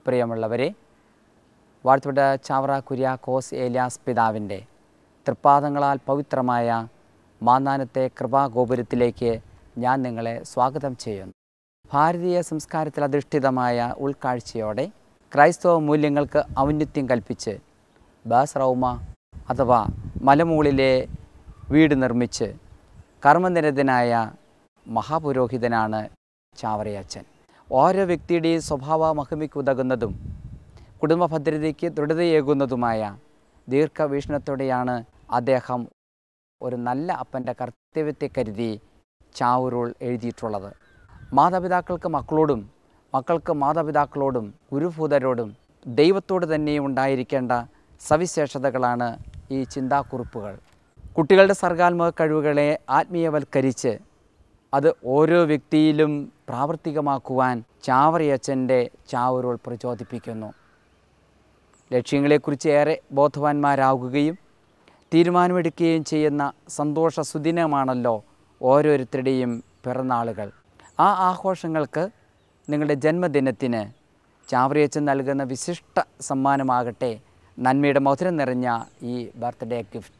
പ്രിയമുള്ളവരെ വാഴ്ത്തപ്പെട്ട ചാവറ കുര്യാക്കോസ് ഏലിയാസ് പിതാവിൻ്റെ തൃപ്പാദങ്ങളാൽ പവിത്രമായ മാന്നാനത്തെ കൃപാഗോപുരത്തിലേക്ക് ഞാൻ നിങ്ങളെ സ്വാഗതം ചെയ്യുന്നു ഭാരതീയ സംസ്കാരത്തിൽ അധിഷ്ഠിതമായ ഉൾക്കാഴ്ചയോടെ ക്രൈസ്തവ മൂല്യങ്ങൾക്ക് ഔന്നത്യം കൽപ്പിച്ച് ബാസ് റൗമ അഥവാ മലമുകളിലെ വീട് നിർമ്മിച്ച് കർമ്മനിരതനായ മഹാപുരോഹിതനാണ് ചാവറയച്ചൻ ഓരോ വ്യക്തിയുടെയും സ്വഭാവ മഹിമയ്ക്ക് ഉതകുന്നതും കുടുംബ ഭദ്രതയ്ക്ക് ദൃഢതയേകുന്നതുമായ ദീർഘവീക്ഷണത്തോടെയാണ് അദ്ദേഹം ഒരു നല്ല അപ്പൻ്റെ കർത്തവ്യത്തെ കരുതി ചാവൂരുൾ എഴുതിയിട്ടുള്ളത് മാതാപിതാക്കൾക്ക് മക്കളോടും മക്കൾക്ക് മാതാപിതാക്കളോടും ഗുരുഭൂതരോടും ദൈവത്തോട് തന്നെയും ഉണ്ടായിരിക്കേണ്ട സവിശേഷതകളാണ് ഈ ചിന്താക്കുറിപ്പുകൾ കുട്ടികളുടെ സർഗാത്മക കഴിവുകളെ ആത്മീയവൽക്കരിച്ച് അത് ഓരോ വ്യക്തിയിലും പ്രാവർത്തികമാക്കുവാൻ ചാവറയച്ചൻ്റെ ചാവൂരുൾ പ്രചോദിപ്പിക്കുന്നു ലക്ഷ്യങ്ങളെക്കുറിച്ച് ഏറെ ബോധവാന്മാരാകുകയും തീരുമാനമെടുക്കുകയും ചെയ്യുന്ന സന്തോഷ സുദിനമാണല്ലോ ഓരോരുത്തരുടെയും പിറന്നാളുകൾ ആ ആഘോഷങ്ങൾക്ക് നിങ്ങളുടെ ജന്മദിനത്തിന് ചാവറയച്ചൻ നൽകുന്ന വിശിഷ്ട സമ്മാനമാകട്ടെ നന്മയുടെ മധുരം നിറഞ്ഞ ഈ ബർത്ത്ഡേ ഗിഫ്റ്റ്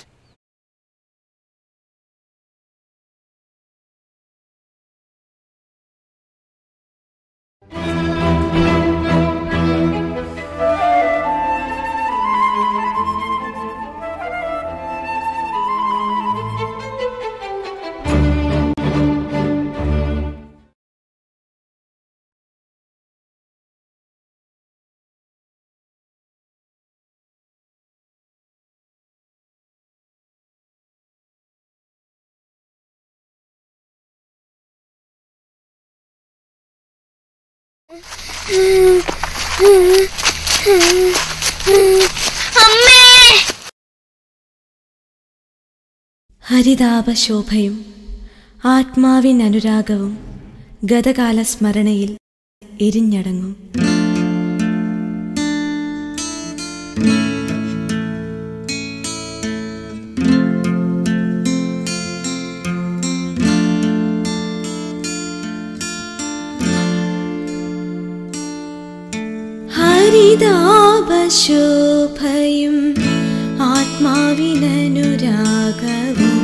അമ്മേ ഹരിതാപശോഭയും ആത്മാവിനനുരാഗവും ഗതകാല സ്മരണയിൽ എരിഞ്ഞടങ്ങും ഹരിതാപശോഭയും ആത്മാവിനനുരാഗവും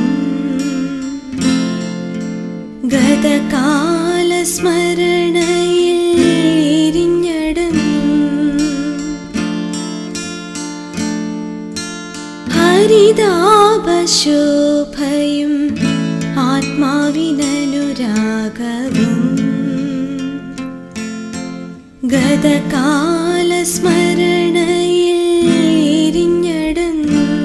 ഗതകാല സ്മരണയിൽ എരിഞ്ഞടങ്ങും ഹരിതാപശോഭയും ആത്മാവിനനുരാഗവും ഗതകാല സ്മരണയിൽ എരിഞ്ഞടങ്ങും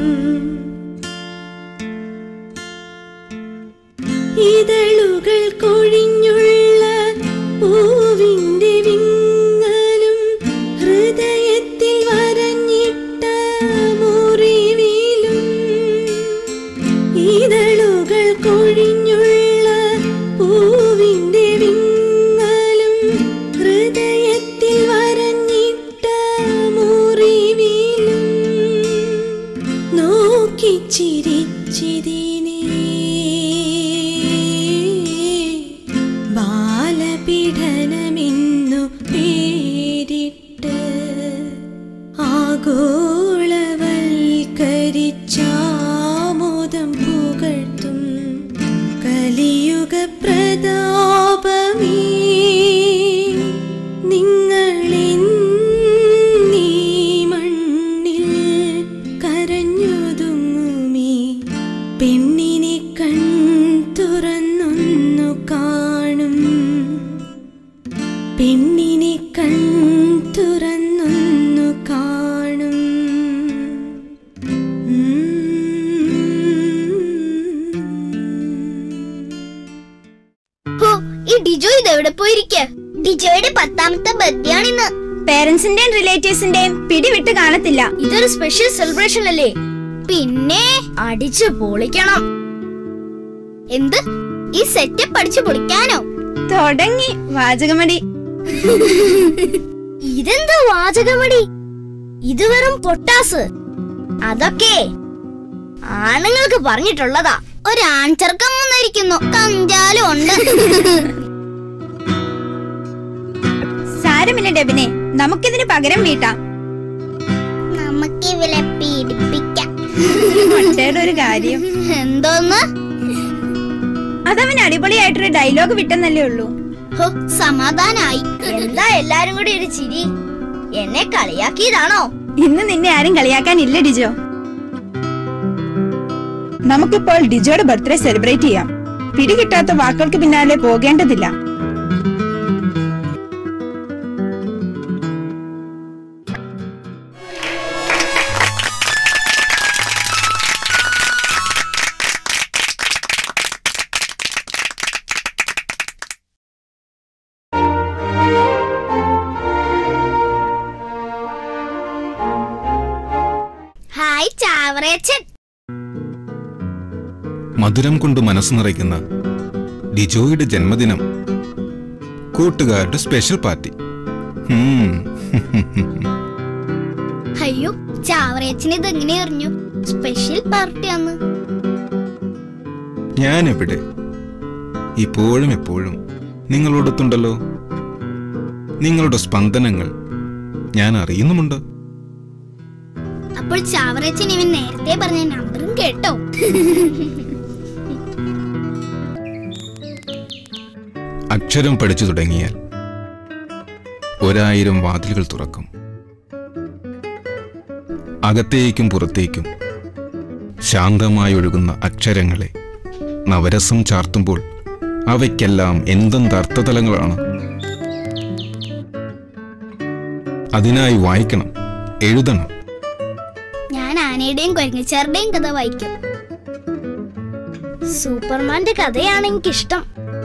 ഇതളുകൾ കൊഴിഞ്ഞുള്ള പൂവിൻ്റെ വിങ്ങലും ഹൃദയത്തിൽ വരഞ്ഞിട്ട മുറിവിലും ഇതളുകൾ കൊഴിഞ്ഞുള്ള പൂവിൻ്റെ വിങ്ങലും ഹൃദയത്തിൽ വരഞ്ഞിട്ട മുറിവിലും നോക്കി ചിരിച്ചിതിനെ ബാലപീഠനമെന്നു പേരിട്ട് ആഗോളവൽക്കരിച്ചാമോദം പുകഴ്ത്തും കലിയുഗ പ്രതാപമേ നിങ്ങളെന്നീ മണ്ണിൽ കരഞ്ഞൊതുങ്ങുമീ പെണ്ണിനെ കൺ തുറന്നൊന്നു കാണും പെണ്ണിനെ കൺ തുറന്നൊന്നു കാണും ഹോ ഈ ഡിജോ ഇതെവിടെ പോയിരിക്ക ഡിജോയുടെ പത്താമത്തെ ബർത്ത്ഡേയാണിന്ന് പേരൻസിന്റെയും റിലേറ്റീവ്സിന്റെയും പിടിവിട്ട് കാണത്തില്ല ഇതൊരു സ്പെഷ്യൽ സെലിബ്രേഷൻ അല്ലേ പിന്നെ അടിച്ചു പൊളിക്കണം എന്ത് ഈ സെറ്റപ്പ് അടിച്ചു പൊളിക്കാനോ തുടങ്ങി വാചകമടി ഇതെന്താ വാചകമടി ഇത് വെറും പൊട്ടാസ് അതൊക്കെ ആണുങ്ങൾക്ക് പറഞ്ഞിട്ടുള്ളതാ ഒരു ആൺചെറുക്കം വന്നിരിക്കുന്നു കഞ്ചാലും ഉണ്ട് സാരമില്ല ഡെബിനെ നമുക്കിതിന് പകരം വീട്ടാം നമുക്ക് ഇവരെ പീഡിപ്പിക്കാം മൊട്ടയുടെ ഒരു കാര്യം എന്തോന്ന് അതവൻ അടിപൊളിയായിട്ടൊരു ഡയലോഗ് വിട്ടെന്നല്ലേ ഉള്ളൂ ഹോ സമാധാനായി എന്താ എല്ലാരും കൂടി ഒരു ചിരി എന്നെ കളിയാക്കിയതാണോ ഇന്ന് നിന്നെ ആരും കളിയാക്കാനില്ല ഡിജോ നമുക്കിപ്പോൾ ഡിജോയുടെ ബർത്ത്ഡേ സെലിബ്രേറ്റ് ചെയ്യാം പിടികിട്ടാത്ത വാക്കുകൾക്ക് പിന്നാലെ പോകേണ്ടതില്ല ഹായ് ചാവറേച്ചൻ മധുരം കൊണ്ട് മനസ്സ് നിറയ്ക്കുന്ന ഡിജോയുടെ ജന്മദിനം കൂട്ടുകാരുടെ സ്പെഷ്യൽ പാർട്ടി ഹും. അയ്യോ ചാവറേച്ചന് ഇതെങ്ങനെ അറിഞ്ഞു സ്പെഷ്യൽ പാർട്ടിയാന്ന് ഞാൻ എവിടെ ഇപ്പോഴും എപ്പോഴും നിങ്ങളോടൊത്തുണ്ടല്ലോ നിങ്ങളുടെ സ്പന്ദനങ്ങൾ ഞാൻ അറിയുന്നുമുണ്ട് അപ്പോൾ ചാവറേച്ചൻ ഇവൻ നേരത്തെ പറഞ്ഞ നമ്പറും കേട്ടോ അക്ഷരം പഠിച്ചു തുടങ്ങിയാൽ ഒരായിരം വാതിലുകൾ തുറക്കും അകത്തേക്കും പുറത്തേക്കും ശാന്തമായി ഒഴുകുന്ന അക്ഷരങ്ങളെ നവരസം ചാർത്തുമ്പോൾ അവയ്ക്കെല്ലാം എന്തെന്ത് അർത്ഥതലങ്ങളാണ് അതിനായി വായിക്കണം എഴുതണം ഞാൻ ആനയുടെയും കൊരങ്ങച്ചാറുടെയും കഥ വായിക്കും സൂപ്പർമാന്റെ കഥയാണ് എനിക്കിഷ്ടം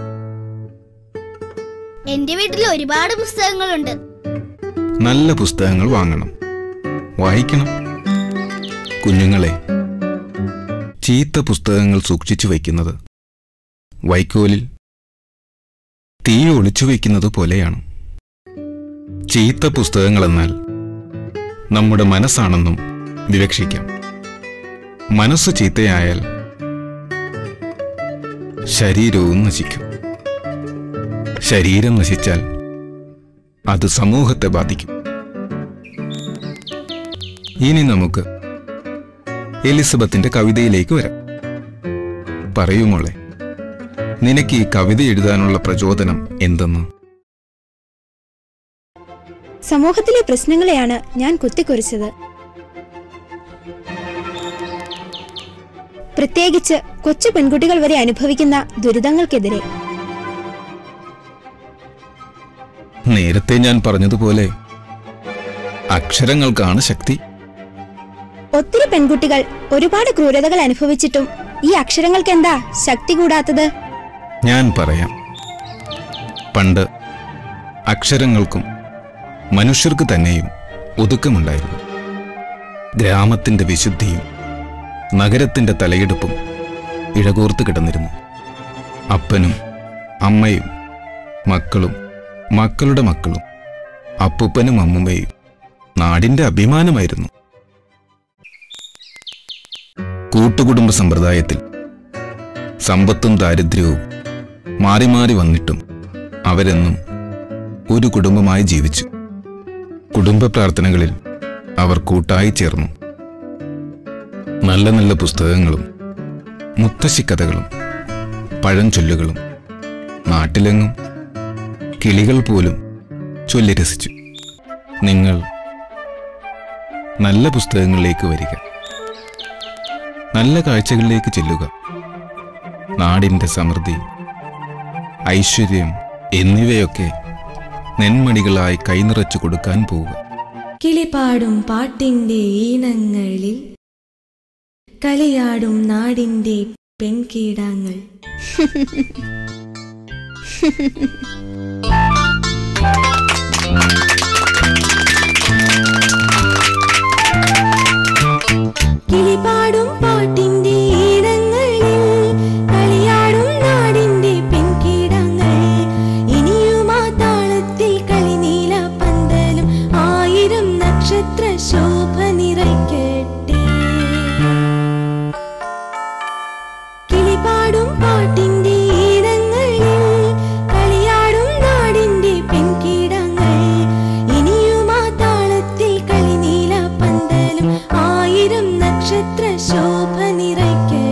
എന്റെ വീട്ടിൽ ഒരുപാട് പുസ്തകങ്ങളുണ്ട് നല്ല പുസ്തകങ്ങൾ വാങ്ങണം വായിക്കണം കുഞ്ഞുങ്ങളെ ചീത്ത പുസ്തകങ്ങൾ സൂക്ഷിച്ചു വയ്ക്കുന്നത് വൈക്കോലിൽ തീ ഒളിച്ചു വയ്ക്കുന്നത് പോലെയാണ് ചീത്ത പുസ്തകങ്ങളെന്നാൽ നമ്മുടെ മനസ്സാണെന്നും വിവക്ഷിക്കാം മനസ്സ് ചീത്തയായാൽ ശരീരവും നശിക്കും ശരീരം നശിച്ചാൽ അത് സമൂഹത്തെ ബാധിക്കും ഇനി നമുക്ക് എലിസബത്തിന്റെ കവിതയിലേക്ക് വരാം പറയൂ മോളെ നിനക്ക് ഈ കവിത എഴുതാനുള്ള പ്രചോദനം എന്തെന്ന് സമൂഹത്തിലെ പ്രശ്നങ്ങളെയാണ് ഞാൻ കുത്തിക്കുറിച്ചത് പ്രത്യേകിച്ച് കൊച്ചു പെൺകുട്ടികൾ വരെ അനുഭവിക്കുന്ന ദുരിതങ്ങൾക്കെതിരെ നേരത്തെ ഞാൻ പറഞ്ഞതുപോലെ അക്ഷരങ്ങൾക്കാണ് ശക്തി ഒത്തിരി പെൺകുട്ടികൾ ഒരുപാട് ക്രൂരതകൾ അനുഭവിച്ചിട്ടും ഈ അക്ഷരങ്ങൾക്ക് എന്താ ശക്തി കൂടാത്തത് ഞാൻ പറയാം പണ്ട് അക്ഷരങ്ങൾക്കും മനുഷ്യർക്ക് തന്നെയും ഒതുക്കമുണ്ടായിരുന്നു ഗ്രാമത്തിന്റെ വിശുദ്ധിയും നഗരത്തിന്റെ തലയെടുപ്പും ഇഴകോർത്ത് കിടന്നിരുന്നു അപ്പനും അമ്മയും മക്കളും മക്കളുടെ മക്കളും അപ്പൂപ്പനും അമ്മുമ്മയും നാടിന്റെ അഭിമാനമായിരുന്നു കൂട്ടുകുടുംബ സമ്പ്രദായത്തിൽ സമ്പത്തും ദാരിദ്ര്യവും മാറി മാറി വന്നിട്ടും അവരെന്നും ഒരു കുടുംബമായി ജീവിച്ചു കുടുംബ പ്രാർത്ഥനകളിൽ അവർ കൂട്ടായി ചേർന്നു നല്ല നല്ല പുസ്തകങ്ങളും മുത്തശ്ശിക്കഥകളും പഴഞ്ചൊല്ലുകളും നാട്ടിലെങ്ങും കിളികൾ പോലും ചൊല്ലി രസിച്ചു നിങ്ങൾ നല്ല പുസ്തകങ്ങളിലേക്ക് വരിക നല്ല കാഴ്ചകളിലേക്ക് ചെല്ലുക നാടിന്റെ സമൃദ്ധി ഐശ്വര്യം എന്നിവയൊക്കെ നെന്മണികളായി കൈനിറച്ചു കൊടുക്കാൻ പോവുക കിളിപാടും പാട്ടിന്റെ ഈണങ്ങളിൽ കളിയാടും നാടിന്റെ പെൺകീടാങ്ങൾ കിളിപാടും പാട്ടിന്റെ ഈണങ്ങളിൽ കളിയാടും നാടിന്റെ പെൺകീടങ്ങൾ ഇനിയും ആ താളത്തിൽ കളിനീല പന്തലും ആയിരം നക്ഷത്ര ശോഭ നിറയ്ക്കട്ടെ കിളിപാടും പാട്ടിന്റെ ഈണങ്ങളിൽ കളിയാടും നാടിന്റെ പെൺകീടങ്ങൾ ഇനിയും നിറയ്ക്കട്ടെ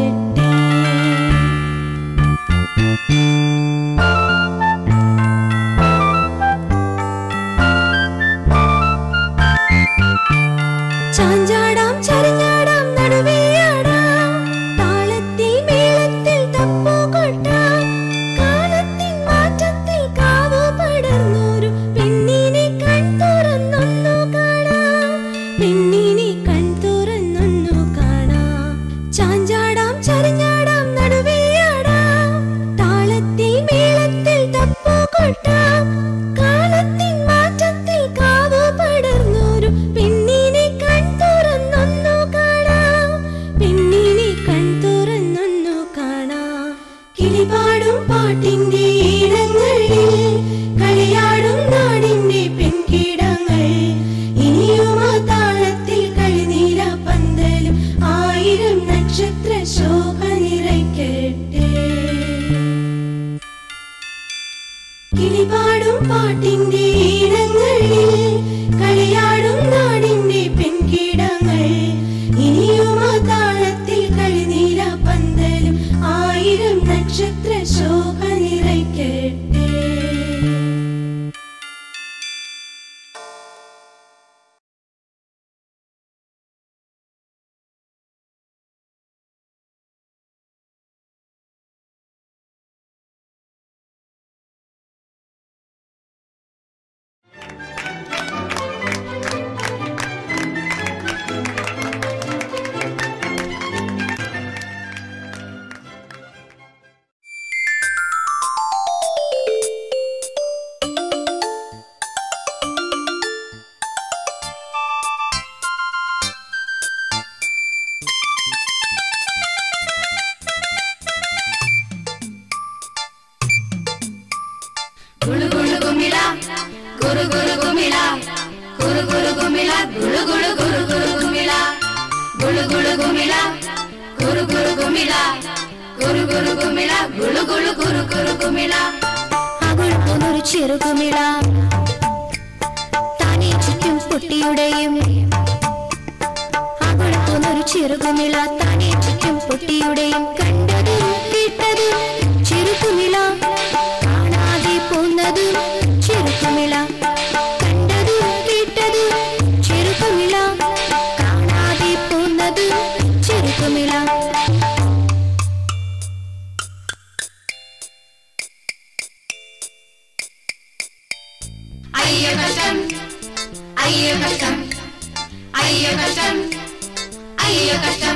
ചാഞ്ചാടാം ചരിഞ്ഞാടാം നടുവേയാടാം താളത്തിൽ മേളത്തിൽ തപ്പു കൊട്ടാം കാലത്തിൻ മാറ്റത്തിൽ കാവു പടർന്നൊരു പെണ്ണിനെ കൺ തുറന്നൊന്നു കാണാം പെണ്ണിനെ കൺ തുറന്നൊന്നു കാണാം ചാഞ്ചാടാം ചരിഞ്ഞാടാം നടുവേയാടാം താളത്തിൽ മേളത്തിൽ തപ്പു കൊട്ടാം കാലത്തിൻ മാറ്റത്തിൽ കാവു പടർന്നൊരു പെണ്ണിനെ കൺ തുറന്നൊന്നു കാണാം പെണ്ണിനെ കൺ തുറന്നൊന്നു കാണാം കിളിപാടും പാട്ടിന്റെ ഈണങ്ങളിൽ കളിയാടും നാടിന്റെ പെൺകിടങ്ങൾ ഇനിയും ആ താളത്തിൽ കളിനീല പന്തലും ആയിരം നക്ഷത്ര ശോഭ നിറയ്ക്കട്ടെ കിളിപാടും പാട്ടിന്റെ ഈണങ്ങളിൽ കളിയാടും നാടിന്റെ പെൺകിടങ്ങൾ ഇനിയും ആ താളത്തിൽ കളിനീല പന്തലും ആയിരം നക്ഷത്ര ശോഭ നിറയ്ക്കട്ടെ അകൊഴുക്കുന്നൊരു ചെറുകുമിള താനേ ചുറ്റും പൊട്ടിയുടെയും അകൊഴുക്കുന്നൊരു ചെറുകുമിള താനേ ചുറ്റും പൊട്ടിയുടെയും കണ്ടതും കേട്ടതും ചെറുകുമിള കാണാതെ പോന്നതും ചെറുകുമിള കണ്ടതും കേട്ടതും ചെറുകുമിള കാണാതെ പോന്നതും ചെറുകുമിള അയ്യോ കഷ്ടം അയ്യോ കഷ്ടം അയ്യോ കഷ്ടം അയ്യോ കഷ്ടം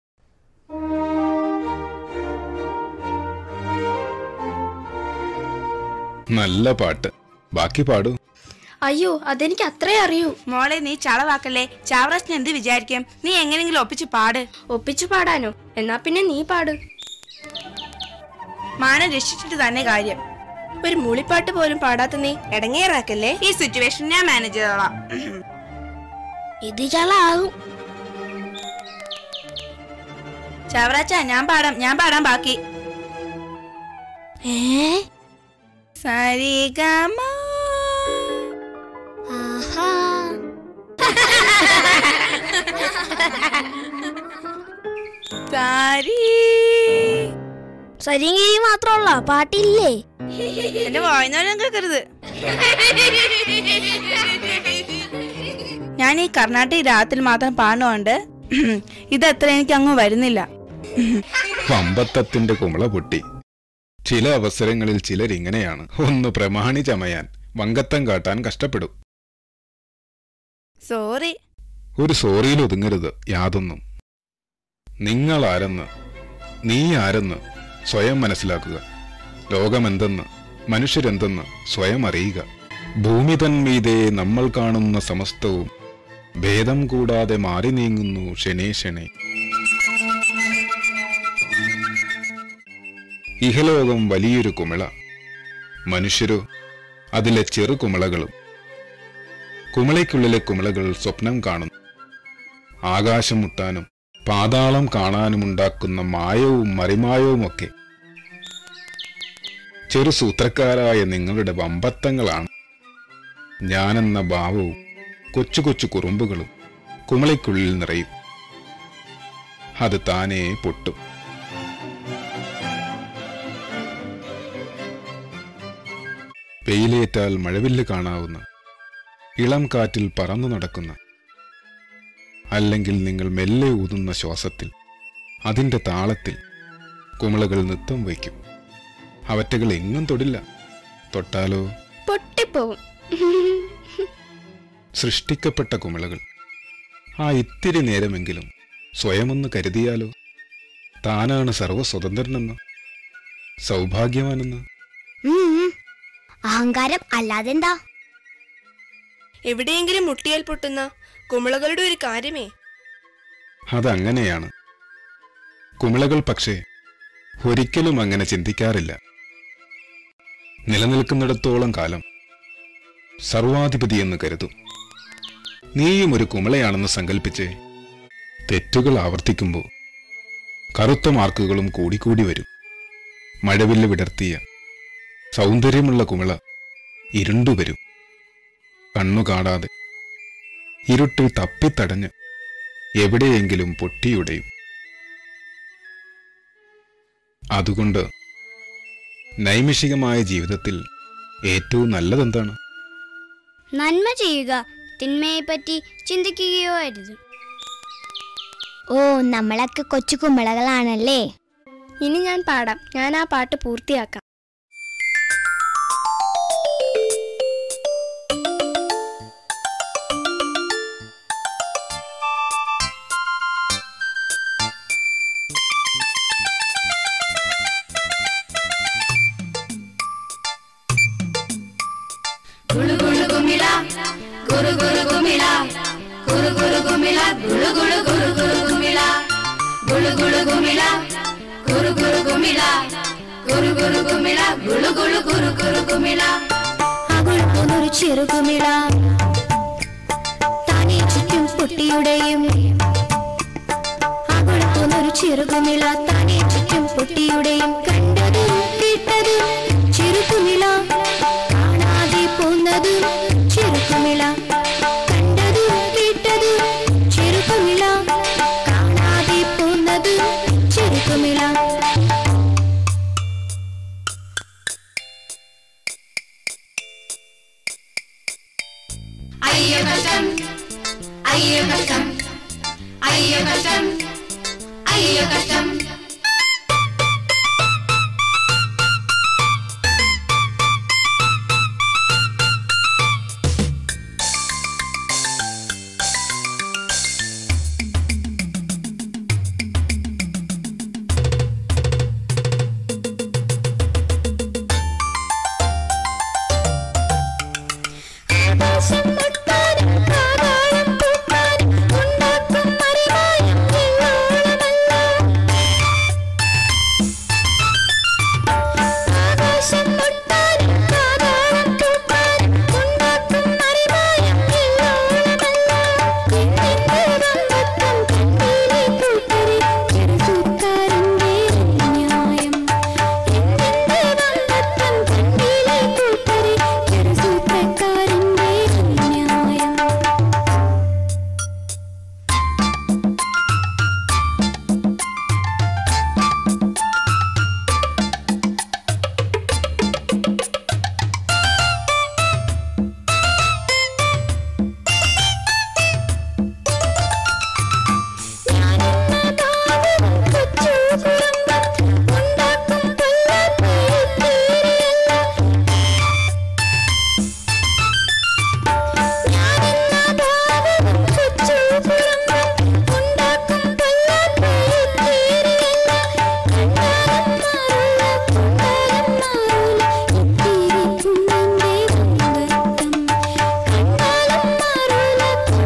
നല്ല പാട്ട് ബാക്കി പാടൂ അയ്യോ അതെനിക്ക് അത്രേ അറിയൂ മോളെ നീ ചളവാക്കല്ലേ ചാവറാശൻ എന്ത് വിചാരിക്കും നീ എങ്ങനെങ്കിലും ഒപ്പിച്ച് പാട് ഒപ്പിച്ചു പാടാനോ എന്നാ പിന്നെ നീ പാട് മാനം രക്ഷിച്ചിട്ട് തന്നെ കാര്യം ഒരു മൂളിപ്പാട്ട് പോലും പാടാത്ത നീ ഇടങ്ങേറാക്കല്ലേ ഈ സിറ്റുവേഷൻ ഞാൻ മാനേജ് ചെയ്തോളാം ഇത് ചളാകും ചവറാച്ച ഞാൻ പാടാം ഞാൻ പാടാം ബാക്കി ഏ സരിഗമ ആഹാ സാരി സരിഗിരി മാത്രമുള്ള പാട്ടില്ലേ എന്റെ വായനോരം കേൾക്കരുത് ഞാൻ ഈ കർണാടക രാത്രി മാത്രം പാടുന്നുണ്ട് ഇതത്ര എനിക്ക് അങ്ങ് വരുന്നില്ല വമ്പത്തത്തിന്റെ കുമള പൊട്ടി ചില അവസരങ്ങളിൽ ചിലരിങ്ങനെയാണ് ഒന്ന് പ്രമാണി ചമയാൻ വങ്കത്തം കാട്ടാൻ കഷ്ടപ്പെടും സോറി ഒരു സോറിയിൽ ഒതുങ്ങരുത് യാതൊന്നും നിങ്ങൾ ആരെന്ന് നീ ആരെന്ന് സ്വയം മനസ്സിലാക്കുക ലോകമെന്തെന്ന് മനുഷ്യരെന്തെന്ന് സ്വയം അറിയുക ഭൂമി തന്മീതെ നമ്മൾ കാണുന്ന സമസ്തവും ഭേദം കൂടാതെ മാറി നീങ്ങുന്നു ക്ഷണേ ക്ഷണേ ഇഹലോകം വലിയൊരു കുമിള മനുഷ്യരോ അതിലെ ചെറു കുമിളകളും കുമിളയ്ക്കുള്ളിലെ കുമിളകൾ സ്വപ്നം കാണുന്നു ആകാശം മുട്ടാനും പാതാളം കാണാനുമുണ്ടാക്കുന്ന മായവും മറിമായവുമൊക്കെ ചെറു സൂത്രക്കാരായ നിങ്ങളുടെ വമ്പത്തങ്ങളാണ് ഞാനെന്ന ഭാവവും കൊച്ചു കൊച്ചു കുറുമ്പുകളും കുമിളയ്ക്കുള്ളിൽ നിറയും അത് താനേ പൊട്ടും വെയിലേറ്റാൽ മഴവില്ല് കാണാവുന്ന ഇളം കാറ്റിൽ പറന്നു നടക്കുന്ന അല്ലെങ്കിൽ നിങ്ങൾ മെല്ലെ ഊതുന്ന ശ്വാസത്തിൽ അതിൻ്റെ താളത്തിൽ കുമിളകൾ നൃത്തം വയ്ക്കും അവറ്റകൾ എങ്ങും തൊടില്ല തൊട്ടാലോ പൊട്ടിപ്പോവും സൃഷ്ടിക്കപ്പെട്ട കുമിളകൾ ആ ഇത്തിരി നേരമെങ്കിലും സ്വയമൊന്ന് കരുതിയാലോ താനാണ് സർവസ്വതന്ത്രനെന്ന് സൗഭാഗ്യവാനെന്ന് ഉം, ഉം. അഹങ്കാരം അല്ലാതെന്താ എവിടെയെങ്കിലും മുട്ടിയാൽ പൊട്ടുന്ന കുമിളകളുടെ ഒരു കാര്യമേ അതങ്ങനെയാണ് കുമിളകൾ പക്ഷേ ഒരിക്കലും അങ്ങനെ ചിന്തിക്കാറില്ല നിലനിൽക്കുന്നിടത്തോളം കാലം സർവാധിപതി എന്ന് കരുതും നീയും ഒരു കുമിളയാണെന്ന് സങ്കല്പിച്ച് തെറ്റുകൾ ആവർത്തിക്കുമ്പോൾ കറുത്ത മാർക്കുകളും കൂടിക്കൂടി വരും മഴവില്ല് വിടർത്തിയ സൗന്ദര്യമുള്ള കുമിള ഇരുണ്ടുവരും കണ്ണു കാണാതെ ഇരുട്ടിൽ തപ്പിത്തടഞ്ഞ് എവിടെയെങ്കിലും പൊട്ടിയുടയും അതുകൊണ്ട് നൈമിഷികമായ ജീവിതത്തിൽ ഏറ്റവും നല്ലതെന്താണ് നന്മ ചെയ്യുക തിന്മയെപ്പറ്റി ചിന്തിക്കുകയോ അരുത് ഓ നമ്മളൊക്കെ കൊച്ചു കുമ്പളകളാണല്ലേ ഇനി ഞാൻ പാടാം ഞാൻ ആ പാട്ട് പൂർത്തിയാക്കാം ಗುಳು ಗುಳು ಗುಮಿಳ ಗುರು ಗುರು ಗುಮಿಳ ಗುರು ಗುರು ಗುಮಿಳ ಗುಳು ಗುಳು ಗುರು ಗುರು ಗುಮಿಳ ಗುಳು ಗುಳು ಗುಮಿಳ ಗುರು ಗುರು ಗುಮಿಳ ಗುರು ಗುರು ಗುಮಿಳ ಗುಳು ಗುಳು ಗುರು ಗುರು ಗುಮಿಳ ഒരു ചെറുകുമിള താനേ ചുറ്റും പൊട്ടിയുടെയും ഒരു ചെറുകുമിള താനേ ചുറ്റും പൊട്ടിയുടെയും കണ്ടതും കേട്ടതും ചെറുകുമിള കാണാതെ പോന്നതും ചെറുകുമിള കണ്ടതും കേട്ടതും ചെറുകുമിള കാണാതെ പോന്നതും ചെറുകുമിള അയ്യോ കഷ്ടം അയ്യോ കഷ്ടം അയ്യോ കഷ്ടം അയ്യോ കഷ്ടം ആകാശം മുട്ടാനും പാതാളം പൂട്ടാനും ഉണ്ടാക്കും മറിമായം എല്ലോളമല്ല. ആകാശം മുട്ടാനും പാതാളം പൂട്ടാനും ഉണ്ടാക്കും മറിമായം എല്ലോളമല്ല. എന്നിന്റെ വമ്പത്തം കണ്ണിലെ കൂട്ടരെ ചെറുസൂക്കാരന്റെ ന്യായം. എന്നിന്റെ വമ്പത്തം കണ്ണിലെ കൂട്ടരെ ചെറുസൂത്രക്കാരന്റെ ന്യായം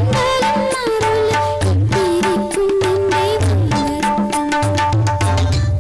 ും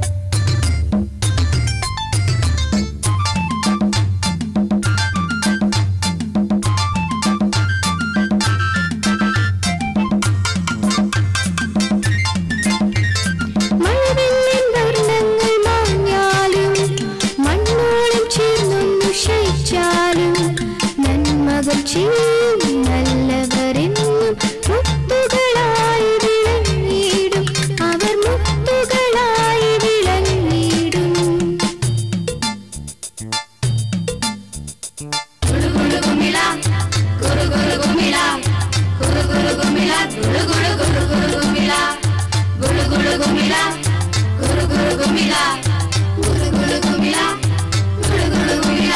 കുമിള ഗുളു ഗുളു കുമിള ഗുളു ഗുളു കുമിള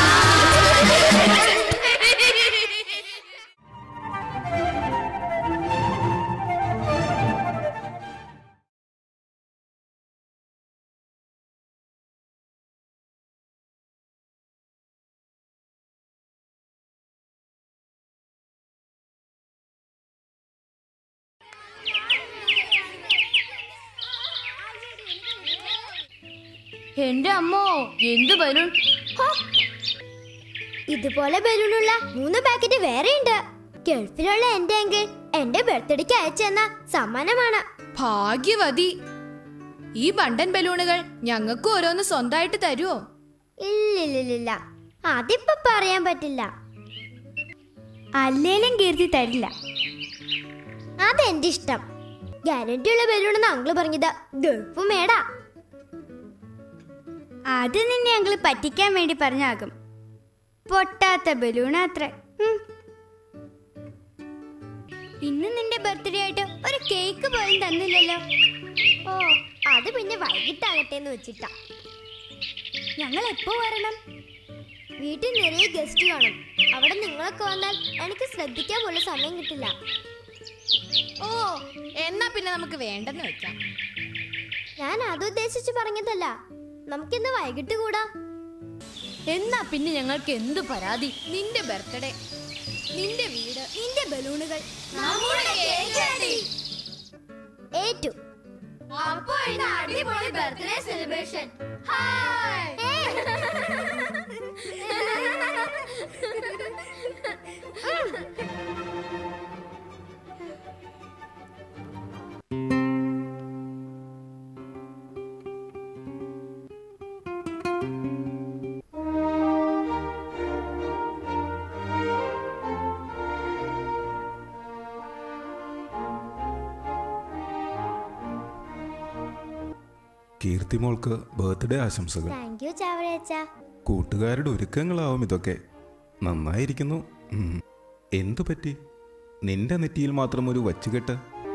എന്റെ അമ്മോ എന്ത് ബലൂൺ ഇതുപോലെ ബലൂണുള്ള മൂന്ന് പാക്കറ്റ് വേറെയുണ്ട് ഗൾഫിലുള്ള എന്റെ എങ്കിൽ എന്റെ ബർത്ത്ഡേക്ക് അയച്ചെന്ന സമ്മാനമാണ് ഭാഗ്യവതി ഈ ബണ്ടൻ ബലൂണുകൾ ഞങ്ങൾക്ക് ഓരോന്ന് സ്വന്തമായിട്ട് തരുമോ ഇല്ലില്ലില്ല അതിപ്പോ പറയാൻ പറ്റില്ല അല്ലേലും കീർത്തി തരില്ല അതെന്റെ ഇഷ്ടം ഗ്യാരണ്ടി ഉള്ള ബലൂണെന്ന് അങ്കിള് പറഞ്ഞത് ഗൾഫ് മേടാ അത് നിന്നെ അങ്കിള് പറ്റിക്കാൻ വേണ്ടി പറഞ്ഞാകും പൊട്ടാത്ത ബലൂൺ അത്ര ഇന്ന് നിന്റെ ബർത്ത്ഡേ ആയിട്ട് ഒരു കേക്ക് പോലും തന്നില്ലല്ലോ ഓ അത് പിന്നെ വൈകിട്ടാകട്ടെ എന്ന് വെച്ചിട്ടാ ഞങ്ങൾ എപ്പോ വരണം വീട്ടിൽ നിറയെ ഗസ്റ്റ് കാണും അവിടെ നിങ്ങളൊക്കെ വന്നാൽ എനിക്ക് ശ്രദ്ധിക്കാൻ പോലും സമയം കിട്ടില്ല ഓ എന്നാ പിന്നെ നമുക്ക് വേണ്ടെന്ന് വെക്കാം ഞാൻ അത് ഉദ്ദേശിച്ച് പറഞ്ഞതല്ല നമുക്കിന്ന് വൈകിട്ട് കൂടാ എന്നാ പിന്നെ ഞങ്ങൾക്ക് എന്ത് പരാതി നിന്റെ ബർത്ത്ഡേ നിന്റെ വീട് നിന്റെ ബലൂണുകൾ ഏറ്റു അടിപൊളി ബർത്ത്ഡേ സെലിബ്രേഷൻ കീർത്തിമോൾക്ക് ബർത്ത്ഡേ ആശംസകൾ താങ്ക് യു ചാവറയച്ച കൂട്ടുകാരുടെ ഒരുക്കങ്ങളാവും ഇതൊക്കെ നന്നായിരിക്കുന്നു ഉം. എന്തു പറ്റി നിന്റെ നെറ്റിയിൽ മാത്രം ഒരു വച്ചുകെട്ട്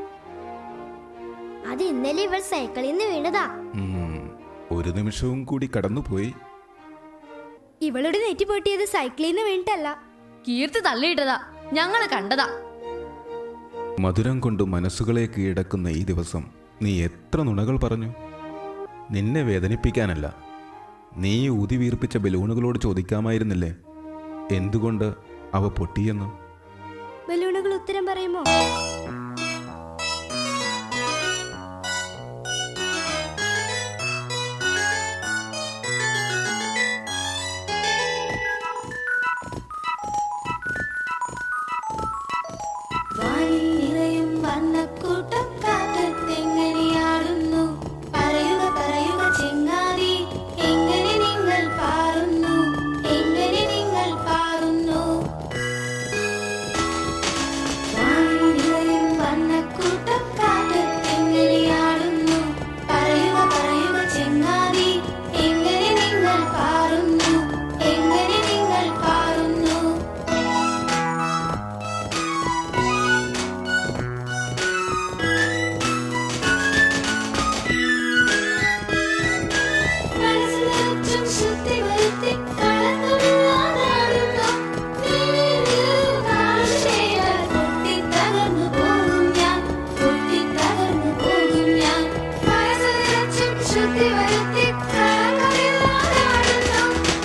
അത് ഇന്നലെ ഇവൾ സൈക്കിളിൽ നിന്ന് വീണതാ ഉം. ഒരു നിമിഷവും കൂടി കടന്നുപോയി ഇവളുടെ നെറ്റി പൊട്ടിയത് സൈക്കിളിൽ നിന്ന് വീണിട്ടല്ല കീർത്തി തള്ളിയിട്ടതാ ഞങ്ങള് കണ്ടതാ മധുരം കൊണ്ട് മനസ്സുകളെ കീഴടക്കുന്ന ഈ ദിവസം നീ എത്ര നുണകൾ പറഞ്ഞു നിന്നെ വേദനിപ്പിക്കാനല്ല നീ ഊതി വീർപ്പിച്ച ബലൂണുകളോട് ചോദിക്കാമായിരുന്നില്ലേ എന്തുകൊണ്ട് അവ പൊട്ടിയെന്ന് ബലൂണുകൾ ഉത്തരം പറയുമോ വാനിൽ നിറയും വർണ്ണക്കൂട്ടം കാറ്റത്തെങ്ങനെയാടുന്നു പറയുക പറയുക ചെങ്ങാതി എങ്ങനെ നിങ്ങൾ പാറുന്നു എങ്ങനെ നിങ്ങൾ പാറുന്നു വാനിൽ നിറയും വർണ്ണക്കൂട്ടം കാറ്റത്തെങ്ങനെയാടുന്നു പറയുക പറയുക ചെങ്ങാതി എങ്ങനെ നിങ്ങൾ പാറുന്നു എങ്ങനെ നിങ്ങൾ പാറുന്നു മനസ്സിലും ശുദ്ധി വരുത്തി കളങ്കമില്ലാതാടുന്നു കാഴ്ചയാൽ പൊട്ടി തകർന്നു പോകും ഞാൻ പൊട്ടി തകർന്നു പോകും ഞാൻ മനസ്സിലും ശുദ്ധി വരുത്തി കളങ്കമില്ലാതാടുന്നു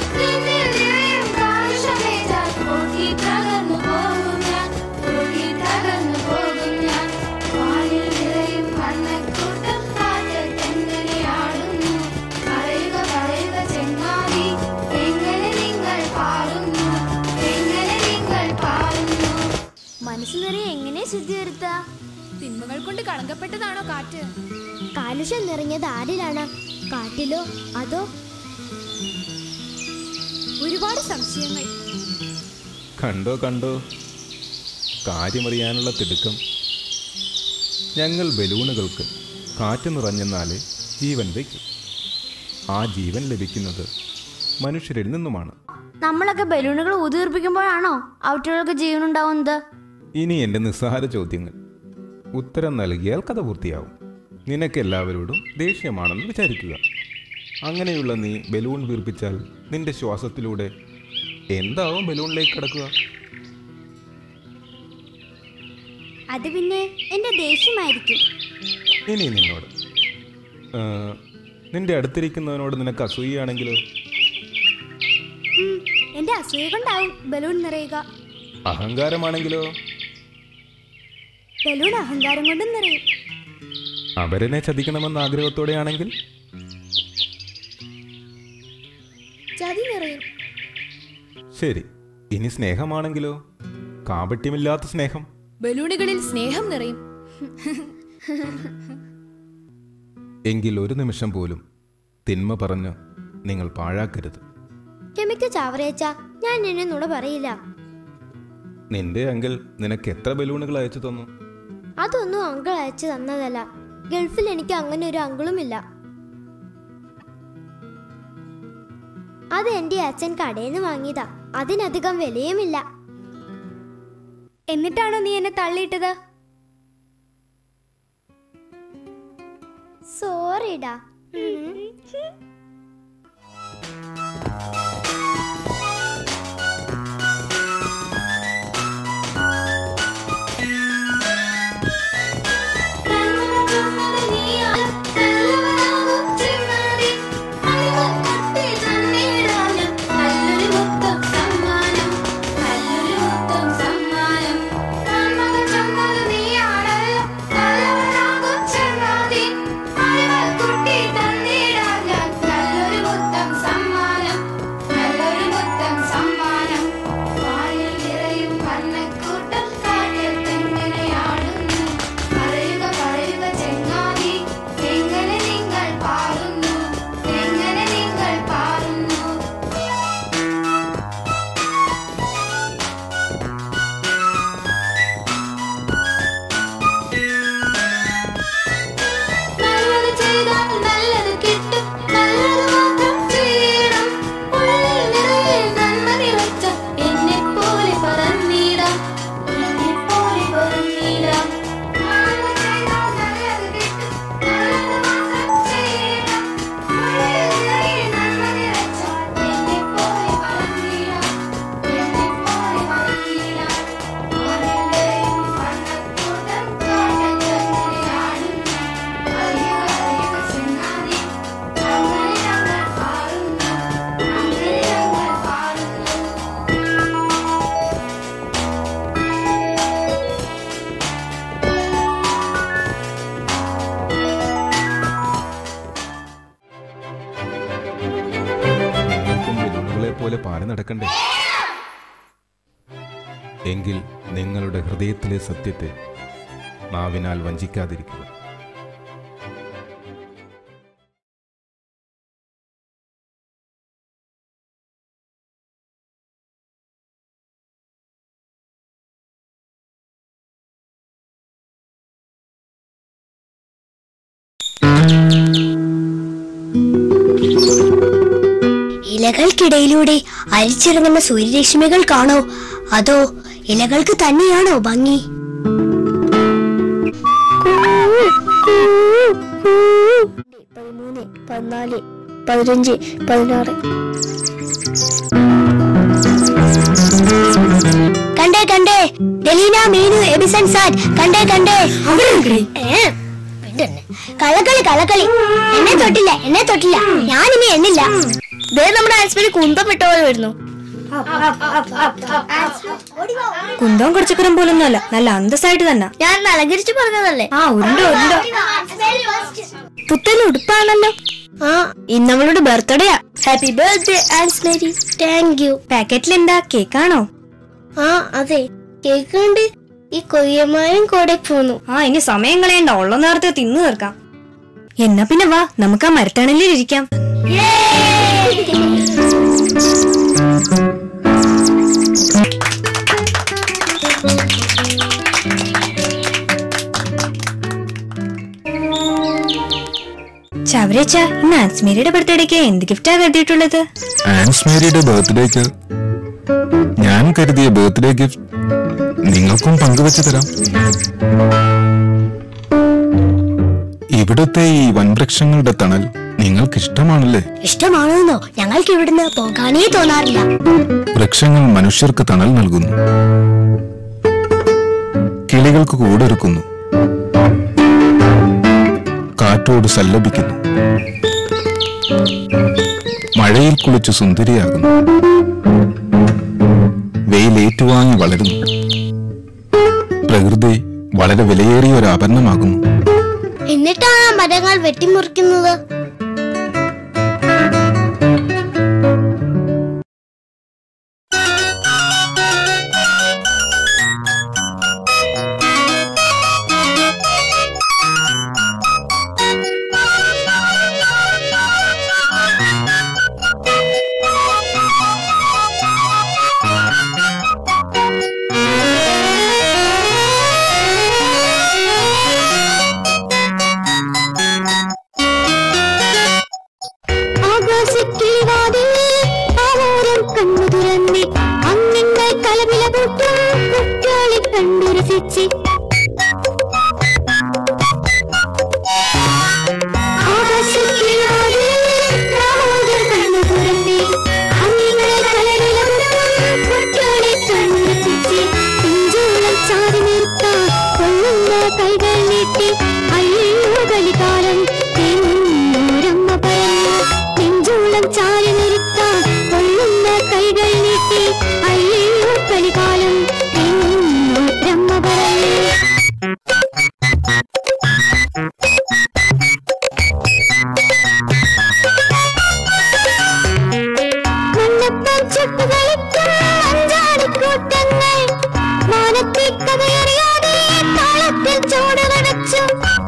കാഴ്ചയാൽ പൊട്ടി തകർന്നു പോകും ഞാൻ പൊട്ടി തകർന്നു പോകും ഞാൻ വാനിൽ നിറയും മണ്ണക്കൂട്ടം കാറ്റത്തെങ്ങനെയാടുന്നു പറയുക പറയുക ചെങ്ങാതി എങ്ങനെ നിങ്ങൾ പാടുന്നു എങ്ങനെ നിങ്ങൾ പാടുന്നു മനസ്സ് നിറയെ എങ്ങനെ ശുദ്ധി വരുത്താ തിന്മകൾ കൊണ്ട് കളങ്കപ്പെട്ടതാണോ കാറ്റ് കാലുഷ്യം നിറഞ്ഞത് ആരിലാണ് കാറ്റിലോ അതോ ഒരുപാട് സംശയങ്ങൾ കണ്ടോ കണ്ടോ കാര്യമറിയാനുള്ള തിടുക്കം ഞങ്ങൾ ബലൂണുകൾക്ക് കാറ്റ് നിറഞ്ഞെന്നാലേ ജീവൻ വയ്ക്കും ആ ജീവൻ ലഭിക്കുന്നത് മനുഷ്യരിൽ നിന്നുമാണ് നമ്മളൊക്കെ ബലൂണുകൾ ഊതിർപ്പിക്കുമ്പോഴാണോ ഔട്ടുകൾക്ക് ജീവനുണ്ടാവുന്നത് ഇനി എൻ്റെ നിസ്സാര ചോദ്യങ്ങൾ ഉത്തരം നൽകിയാൽ കഥ പൂർത്തിയാവും നിനക്കെല്ലാവരോടും ദേഷ്യമാണെന്ന് വിചാരിക്കുക അങ്ങനെയുള്ള നീ ബലൂൺ വീർപ്പിച്ചാൽ നിന്റെ ശ്വാസത്തിലൂടെ എന്താവും ബലൂണിലേക്ക് കടക്കുക അത് പിന്നെ എന്റെ ദേഷ്യമായിരിക്കും ഇനി നിന്നോട് ആ, നിന്റെ അടുത്തിരിക്കുന്നവനോട് നിനക്ക് അസൂയാണെങ്കിലോ ഉം, എന്റെ അസൂയ കൊണ്ടാവും ബലൂൺ നിറയുക അഹങ്കാരമാണെങ്കിലോ ബലൂൺ അഹങ്കാരം കൊണ്ടും നിറയും അവരനെ ചതിക്കണമെന്ന ആഗ്രഹത്തോടെയാണെങ്കിൽ ചതി നിറയും ശരി ഇനി സ്നേഹമാണെങ്കിലോ കാപട്യമില്ലാത്ത സ്നേഹം ബലൂണുകളിൽ സ്നേഹം നിറയും എങ്കിൽ ഒരു നിമിഷം പോലും തിന്മ പറഞ്ഞ് നിങ്ങൾ പാഴാക്കരുത് ക്ഷമിക്ക് ചാവറേച്ച ഞാൻ നിന്നെ നുണ പറയില്ല നിന്റെ അങ്കിൾ നിനക്ക് എത്ര ബലൂണുകൾ അയച്ചു തന്നു അതൊന്നും അങ്കിൾ അയച്ചു തന്നതല്ല ഗൾഫിൽ എനിക്ക് അങ്ങനെ ഒരു അങ്കിളുമില്ല അത് എന്റെ അച്ഛൻ കടയിൽ നിന്ന് വാങ്ങിയതാ അതിനധികം വിലയുമില്ല എന്നിട്ടാണോ നീ എന്നെ തള്ളിയിട്ടത് സോറിടാ കൂട്ടം കാട്ടിൽ തെങ്ങിനെയാടുന്നു പറയുക പറയുക ചെങ്ങാതി എങ്ങനെ നിങ്ങൾ പാടുന്നു എങ്ങനെ നിങ്ങൾ പാടുന്നു നല്ലത് ചെയ്താൽ നല്ലത് കിട്ടും നല്ലത് മാത്രം ചെയ്യണം ഉള്ളിൽ നിറയെ നന്മ നിറച്ച എന്നെ പോലെ പറന്നിടാം എന്നെ പോലെ പറന്നിടാം നല്ലത് ചെയ്താൽ നല്ലത് കിട്ടും നല്ലത് മാത്രം ചെയ്യണം ഉള്ളിൽ നിറയെ നന്മ നിറച്ച എന്നെ പോലെ പറന്നിടാം എന്നെ പോലെ പറന്നിടാം ആരെയും വണ്ണക്കൂട്ടം കാട്ടിൽ തന്നെയാടുന്നു അറിയുക അറിയുക ചെന്നാതി അങ്ങനെ ഞങ്ങൾ പാടുന്നു അങ്ങനെ ഞങ്ങൾ പാടുന്നു നിങ്ങൾക്കും ബലൂണുകളെ പോലെ പാറി നടക്കണ്ടേ എങ്കിൽ നിങ്ങളുടെ ഹൃദയത്തിലെ സത്യത്തെ നാവിനാൽ വഞ്ചിക്കാതിരിക്കുക ഇലകൾക്കിടയിലൂടെ അരിച്ചിറങ്ങുന്ന സൂര്യരശ്മികൾ കാണോ അതോ ഇലകൾക്ക് തന്നെയാണോ ഭംഗി പതിമൂന്ന് പതിനാല് പതിനഞ്ച് പതിനാറ് കണ്ടേ കണ്ടേ ഡെലീന മീനു എബിസൺ സാറ്റ് കണ്ടേ കണ്ടേ ഏ, ഇതന്നെ. കളകളി കളകളി എന്നെ തൊട്ടില്ല എന്നെ തൊട്ടില്ല ഞാനിനി എണ്ണില്ല ദേ നമ്മുടെ ആൻസ്പെരി കുന്തം വിട്ട പോലെ വരുന്നു കുന്തവും കുറച്ചക്കരം പോലൊന്നുമല്ല നല്ല അന്തസ്സായിട്ട് തന്നെ ഞാൻ അലങ്കരിച്ചു പറഞ്ഞതല്ലേ ആ ഉരുണ്ടോ ഉരുണ്ടോ പുത്തൻ ഉടുപ്പാണല്ലോ ആ ഇന്ന് അവളുടെ ബർത്ത്ഡേയാ happy birthday Ansmary thank you പാക്കറ്റിൽ എന്താ കേക്കാണോ ആ അതെ കേക്ക് കൊണ്ട് ഈ കൊയ്യമായും കൂടെ പോന്നു ആ ഇനി സമയം കളയണ്ട ഉള്ള നേരത്തെ തിന്നു തീർക്കാം എന്നാ പിന്നെ വാ നമുക്ക് ആ മരത്തണലിൽ ഇരിക്കാം ചവരച്ച ഇന്ന് ആൻസ്മേരിയുടെ ബർത്ത്ഡേക്ക് എന്ത് ഗിഫ്റ്റാ കരുതിയിട്ടുള്ളത് ആൻസ് മേരിയുടെ ബർത്ത്ഡേക്ക് ഞാൻ കരുതിയ ബർത്ത്ഡേ ഗിഫ്റ്റ് നിങ്ങൾക്കും പങ്കുവച്ചു തരാം ഇവിടുത്തെ ഈ വൻവൃക്ഷങ്ങളുടെ തണൽ നിങ്ങൾക്കിഷ്ടമാണല്ലേ ഇഷ്ടമാണെന്നോ ഞങ്ങൾക്ക് ഇവിടുന്ന് പോകാനേ തോന്നാറില്ല വൃക്ഷങ്ങൾ മനുഷ്യർക്ക് തണൽ നൽകുന്നു കിളികൾക്ക് കൂടൊരുക്കുന്നു കാറ്റോട് സല്ലപിക്കുന്നു മഴയിൽ കുളിച്ച് സുന്ദരിയാകുന്നു വെയിലേറ്റുവാങ്ങി വളരുന്നു പ്രകൃതി വളരെ വിലയേറിയ ഒരു ആഭരണമാകുന്നു എന്നിട്ടാണ് ആ മരങ്ങൾ വെട്ടിമുറിക്കുന്നത് ആകാശക്കിളിവാതിൽ ആവോരം കണ്ണു തുറന്നി അങ്ങിങ്ങൾ കലവില കൂട്ടും കുട്ടികളെ കണ്ടു രസിച്ച് ആകാശക്കിളിവാതിൽ ആവോരം കണ്ണു തുറന്നി അങ്ങിങ്ങൾ കലവില കൂട്ടും കുട്ടികളെ കണ്ടു രസിച്ച് പിഞ്ചോളം ചാരി നിർത്താൻ കൊള്ളുന്ന കൈകൾ നീട്ടി അയ്യോ കലികാലം എന്നോരമ്മ പറഞ്ഞു നെഞ്ചോളം ചാരി നിർത്താൻ കൊള്ളുന്ന കൈകൾ നീട്ടി അയ്യോ കലികാലം എന്നോരമ്മ പറഞ്ഞു മണ്ണപ്പം ചുട്ടു കളിക്കും അഞ്ചാടിക്കൂട്ടങ്ങൾ മാനത്തെ കഥയറിയാതെ താളത്തിൽ ചോട് കടച്ചു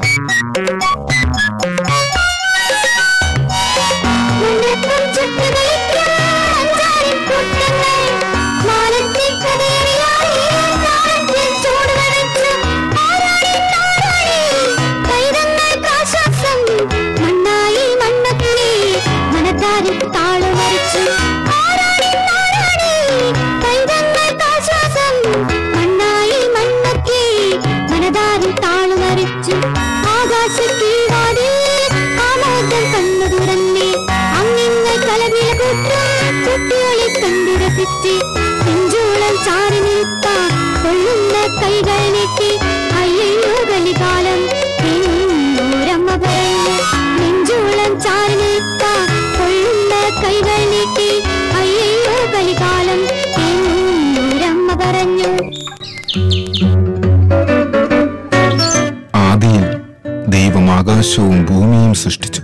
മണ്ണപ്പം ചുട്ടു കളിക്കും അഞ്ചാടിക്കൂട്ടങ്ങൾ മാനത്തെ കഥയറിയാതെ താളത്തിൽ ചോട് കടച്ചു ആരാടി താരാടി കൈതങ്ങൾക്ക് ആശ്വാസം മണ്ണായി മണ്ണൊക്കെ മനത്താരിൽ താളു വരച്ചു ആരാടി താരാടി കൈതങ്ങൾക്ക് ആശ്വാസം മണ്ണായി മണ്ണൊക്കെ മനതാരിൽ താളു വരച്ചു ആകാശക്കീവാതിൽ ആമോദം കണ്ണു തുറന്നേ അങ്ങിങ്ങൾ കലവില കൂട്ടും കുട്ടികളെ കണ്ടു രസിച്ച് നെഞ്ചോളം ചാരി നിൽക്കാൻ കൊള്ളുന്ന കൈകൾ നീട്ടി അയ്യോ കലികാലം എന്നോരമ്മ പറഞ്ഞു നെഞ്ചോളം ചാരി നിൽക്കാൻ കൊള്ളുന്ന കൈകൾ നീട്ടി അയ്യോ കലികാലം എന്നോരമ്മ പറഞ്ഞു ആദിയിൽ ദൈവം ആകാശവും ഭൂമിയും സൃഷ്ടിച്ചു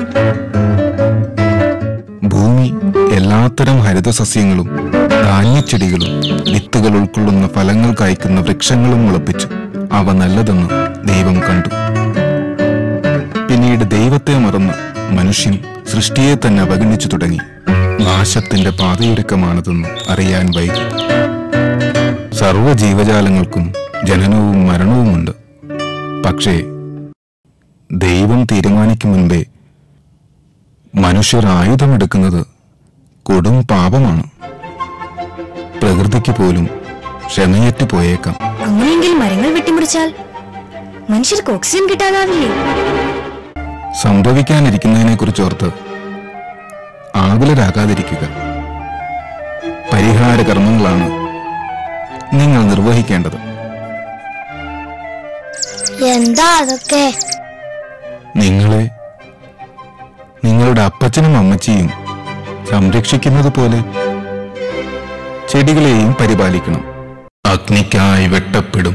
ഭൂമി എല്ലാത്തരം ഹരിതസസ്യങ്ങളും ധാന്യച്ചെടികളും വിത്തുകൾ ഉൾക്കൊള്ളുന്ന ഫലങ്ങൾ കായ്ക്കുന്ന വൃക്ഷങ്ങളും മുളപ്പിച്ചു അവ നല്ലതെന്ന് ദൈവം കണ്ടു പിന്നീട് ദൈവത്തെ മറന്ന് മനുഷ്യൻ സൃഷ്ടിയെ തന്നെ അവഗണിച്ചു തുടങ്ങി നാശത്തിന്റെ പാതയൊരുക്കമാണതെന്ന് അറിയാൻ വൈകി സർവ്വ ജീവജാലങ്ങൾക്കും ജനനവും മരണവുമുണ്ട് പക്ഷേ ദൈവം തീരുമാനിക്കും മുൻപേ മനുഷ്യർ ആയുധമെടുക്കുന്നത് കൊടും പാപമാണ് പ്രകൃതിക്ക് പോലും ക്ഷമയറ്റ് പോയേക്കാം അങ്ങനെയെങ്കിൽ മരങ്ങൾ വെട്ടിമുറിച്ചാൽ മനുഷ്യർക്ക് ഓക്സിജൻ കിട്ടാതാവില്ലേ സംഭവിക്കാനിരിക്കുന്നതിനെ കുറിച്ചോർത്ത് ആകുലരാകാതിരിക്കുക പരിഹാര കർമ്മങ്ങളാണ് നിങ്ങൾ നിർവഹിക്കേണ്ടത് എന്താ അതൊക്കെ നിങ്ങളെ നിങ്ങളുടെ അപ്പച്ചനും അമ്മച്ചിയും സംരക്ഷിക്കുന്നത് പോലെ ചെടികളെയും പരിപാലിക്കണം അഗ്നിക്കായി വെട്ടപ്പെടും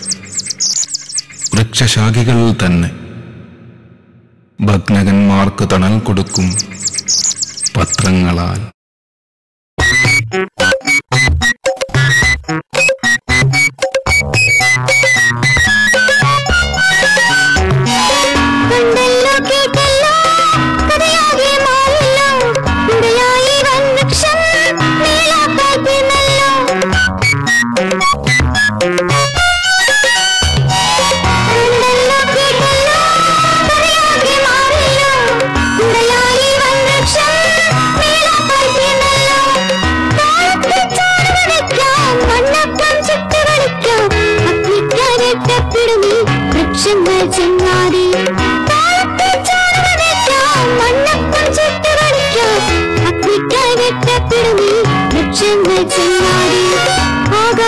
വൃക്ഷശാഖികളിൽ തന്നെ ഭഗ്നകന്മാർക്ക് തണൽ കൊടുക്കും പത്രങ്ങളാൽ കണ്ടല്ലോ കേട്ടല്ലോ കഥയാകെ മാറില്ലോ ഇടയായി വൻ വൃക്ഷം മേലാക്കാൽ പിന്നല്ലോ കണ്ടല്ലോ കേട്ടല്ലോ കഥയാകെ മാറില്ലോ ഇടയായി വൻ വൃക്ഷം മേലാക്കാൽ പിന്നല്ലോ കാലത്തെ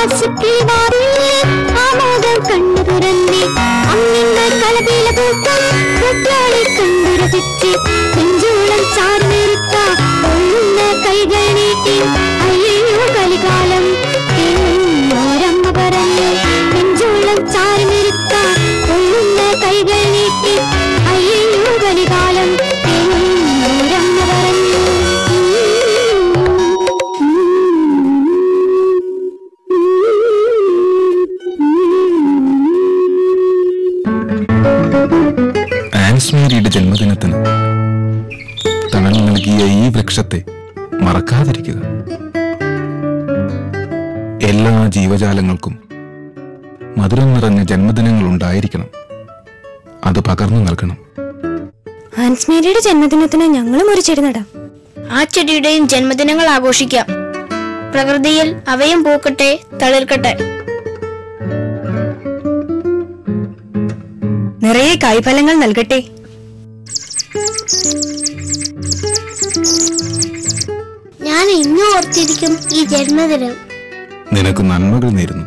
ആശക്കിവാറില്ലേ ആമോദം കണ്ണു തുറന്നേ അമ്മിങ്ങൾ കലപില പൂക്കം കുട്ടികളെ കണ്ടു രസിച്ച് നെഞ്ചോളം ചാരി നിർത്ത കൊള്ളുന്ന കൈകൾ നീട്ടി അയ്യോ കലികാലം ഓരമ്മ പറഞ്ഞു നെഞ്ചോളം ചാരി നിർത്ത കൊള്ളുന്ന കൈകൾ നീട്ടി അയ്യോ കലികാലം ഓരമ്മ പറഞ്ഞു ആൻസ്മേരിയുടെ ജന്മദിനത്തിന് തണൽ നൽകിയ ഈ വൃക്ഷത്തെ മറക്കാതിരിക്കുക എല്ലാ ജീവജാലങ്ങൾക്കും മധുരം നിറഞ്ഞ ജന്മദിനങ്ങൾ ഉണ്ടായിരിക്കണം അത് പകർന്നു നൽകണം ആൻസ്മേരിയുടെ ജന്മദിനത്തിന് ഞങ്ങളും ഒരു ചെടി നടാം ആ ചെടിയുടെയും ജന്മദിനങ്ങൾ ആഘോഷിക്കാം പ്രകൃതിയിൽ അവയും പൂക്കട്ടെ തളിർക്കട്ടെ നിറയെ കായ്ഫലങ്ങൾ നൽകട്ടെ ഞാൻ ഇന്നും ഓർത്തിരിക്കും ഈ ജന്മദിനം നിനക്ക് നന്മകൾ നേരുന്നു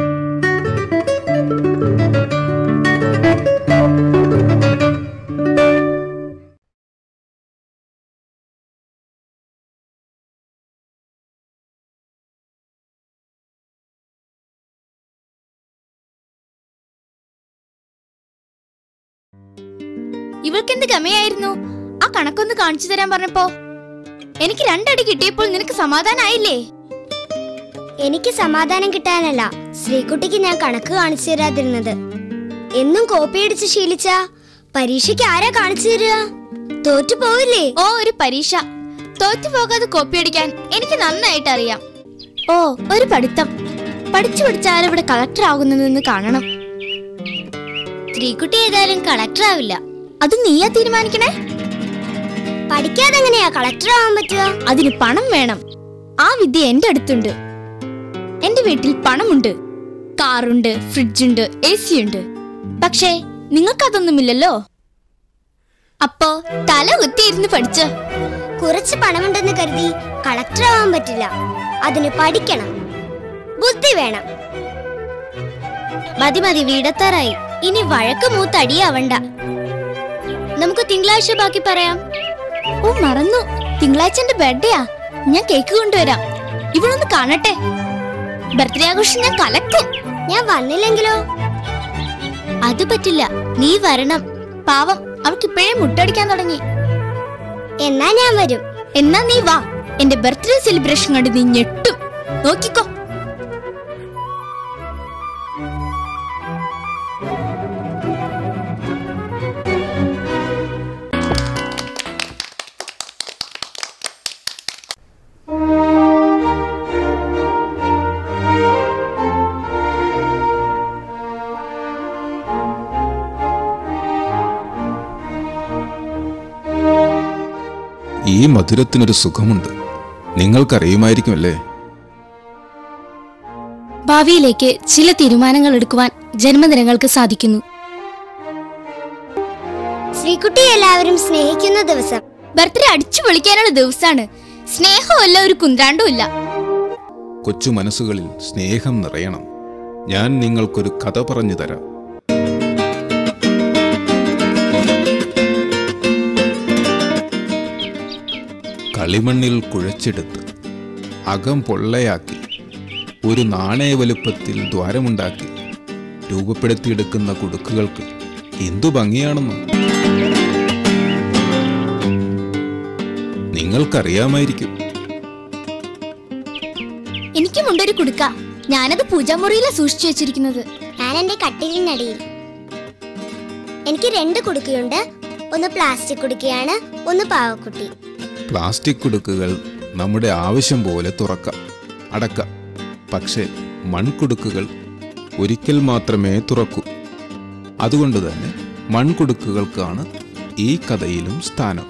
ഇവൾക്ക് എന്ത് ഗമയായിരുന്നു ആ കണക്കൊന്ന് കാണിച്ചു തരാൻ പറഞ്ഞപ്പോ എനിക്ക് രണ്ടടി കിട്ടിയപ്പോൾ നിനക്ക് സമാധാനായില്ലേ എനിക്ക് സമാധാനം കിട്ടാനല്ല ശ്രീകുട്ടിക്ക് ഞാൻ കണക്ക് കാണിച്ചു തരാതിരുന്നത് എന്നും കോപ്പി അടിച്ച് ശീലിച്ച പരീക്ഷയ്ക്ക് ആരാ കാണിച്ചു തരിക തോറ്റു പോവില്ലേ ഓ ഒരു പരീക്ഷ തോറ്റു പോകാതെ കോപ്പി അടിക്കാൻ എനിക്ക് നന്നായിട്ട് അറിയാം ഓ ഒരു പഠിത്തം പഠിച്ചു പഠിച്ച ആരവിടെ കളക്ടർ ആകുന്നതെന്ന് കാണണം ശ്രീകുട്ടി ഏതായാലും കളക്ടർ ആവില്ല അത് നീയാ തീരുമാനിക്കണേ പഠിക്കാതെ എങ്ങനെയാ കളക്ടർ ആവാൻ പറ്റുക അതിന് പണം വേണം ആ വിദ്യ എന്റെ അടുത്തുണ്ട് എന്റെ വീട്ടിൽ പണമുണ്ട് കാറുണ്ട് ഫ്രിഡ്ജുണ്ട് എ സി ഉണ്ട് പക്ഷേ നിങ്ങൾക്കതൊന്നുമില്ലല്ലോ അപ്പോ തല കുത്തിയിരുന്ന് പഠിച്ച് കുറച്ച് പണമുണ്ടെന്ന് കരുതി കളക്ടർ ആവാൻ പറ്റില്ല അതിന് പഠിക്കണം ബുദ്ധി വേണം മതി മതി വീടത്താറായി ഇനി വഴക്ക് മൂത്തടിയാവണ്ട നമുക്ക് തിങ്കളാഴ്ച ബാക്കി പറയാം ഓ മറന്നു തിങ്കളാഴ്ച എന്റെ ബർത്ത്ഡേയാ ഞാൻ കേക്ക് കൊണ്ടുവരാം ഇവളൊന്ന് കാണട്ടെ ബർത്ത്ഡേ ആഘോഷം ഞാൻ കലക്കും ഞാൻ വന്നില്ലെങ്കിലോ അത് പറ്റില്ല നീ വരണം പാവം അവൾക്ക് ഇപ്പോഴേ മുട്ടടിക്കാൻ തുടങ്ങി എന്നാ ഞാൻ വരും എന്നാ നീ വാ എന്റെ ബർത്ത്ഡേ സെലിബ്രേഷൻ കണ്ട് നീ ഞെട്ടും നോക്കിക്കോ ഈ മധുരത്തിനൊരു സുഖമുണ്ട് നിങ്ങൾക്കറിയുമായിരിക്കുമല്ലേ ഭാവിയിലേക്ക് ചില തീരുമാനങ്ങൾ എടുക്കുവാൻ ജന്മദിനങ്ങൾക്ക് സാധിക്കുന്നു ശ്രീകുട്ടി എല്ലാവരും സ്നേഹിക്കുന്ന ദിവസം ബർത്ത്ഡേ അടിച്ചു പൊളിക്കാനുള്ള ദിവസമാണ് സ്നേഹമല്ല ഒരു കുന്ത്രാണ്ടും ഇല്ല കൊച്ചു മനസ്സുകളിൽ സ്നേഹം നിറയണം ഞാൻ നിങ്ങൾക്കൊരു കഥ പറഞ്ഞു തരാം കളിമണ്ണിൽ കുഴച്ചെടുത്ത് അകം പൊള്ളയാക്കി ഒരു നാണയ വലുപ്പത്തിൽ ദ്വാരമുണ്ടാക്കി രൂപപ്പെടുത്തിയെടുക്കുന്ന കുടുക്കുകൾക്ക് എന്തു ഭംഗിയാണെന്നോ നിങ്ങൾക്കറിയാമായിരിക്കും എനിക്കുമുണ്ടൊരു കുടുക്ക ഞാനത് പൂജാമുറിയിലാ സൂക്ഷിച്ചു വെച്ചിരിക്കുന്നത് ഞാൻ എന്റെ കട്ടിലിനടിയിൽ എനിക്ക് രണ്ട് കുടുക്കയുണ്ട് ഒന്ന് പ്ലാസ്റ്റിക് കുടുക്കയാണ് ഒന്ന് പാവക്കുട്ടി പ്ലാസ്റ്റിക് കുടുക്കുകൾ നമ്മുടെ ആവശ്യം പോലെ തുറക്കാം അടക്കാം പക്ഷേ മൺകുടുക്കുകൾ ഒരിക്കൽ മാത്രമേ തുറക്കൂ അതുകൊണ്ട് തന്നെ മൺകുടുക്കുകൾക്കാണ് ഈ കഥയിലും സ്ഥാനം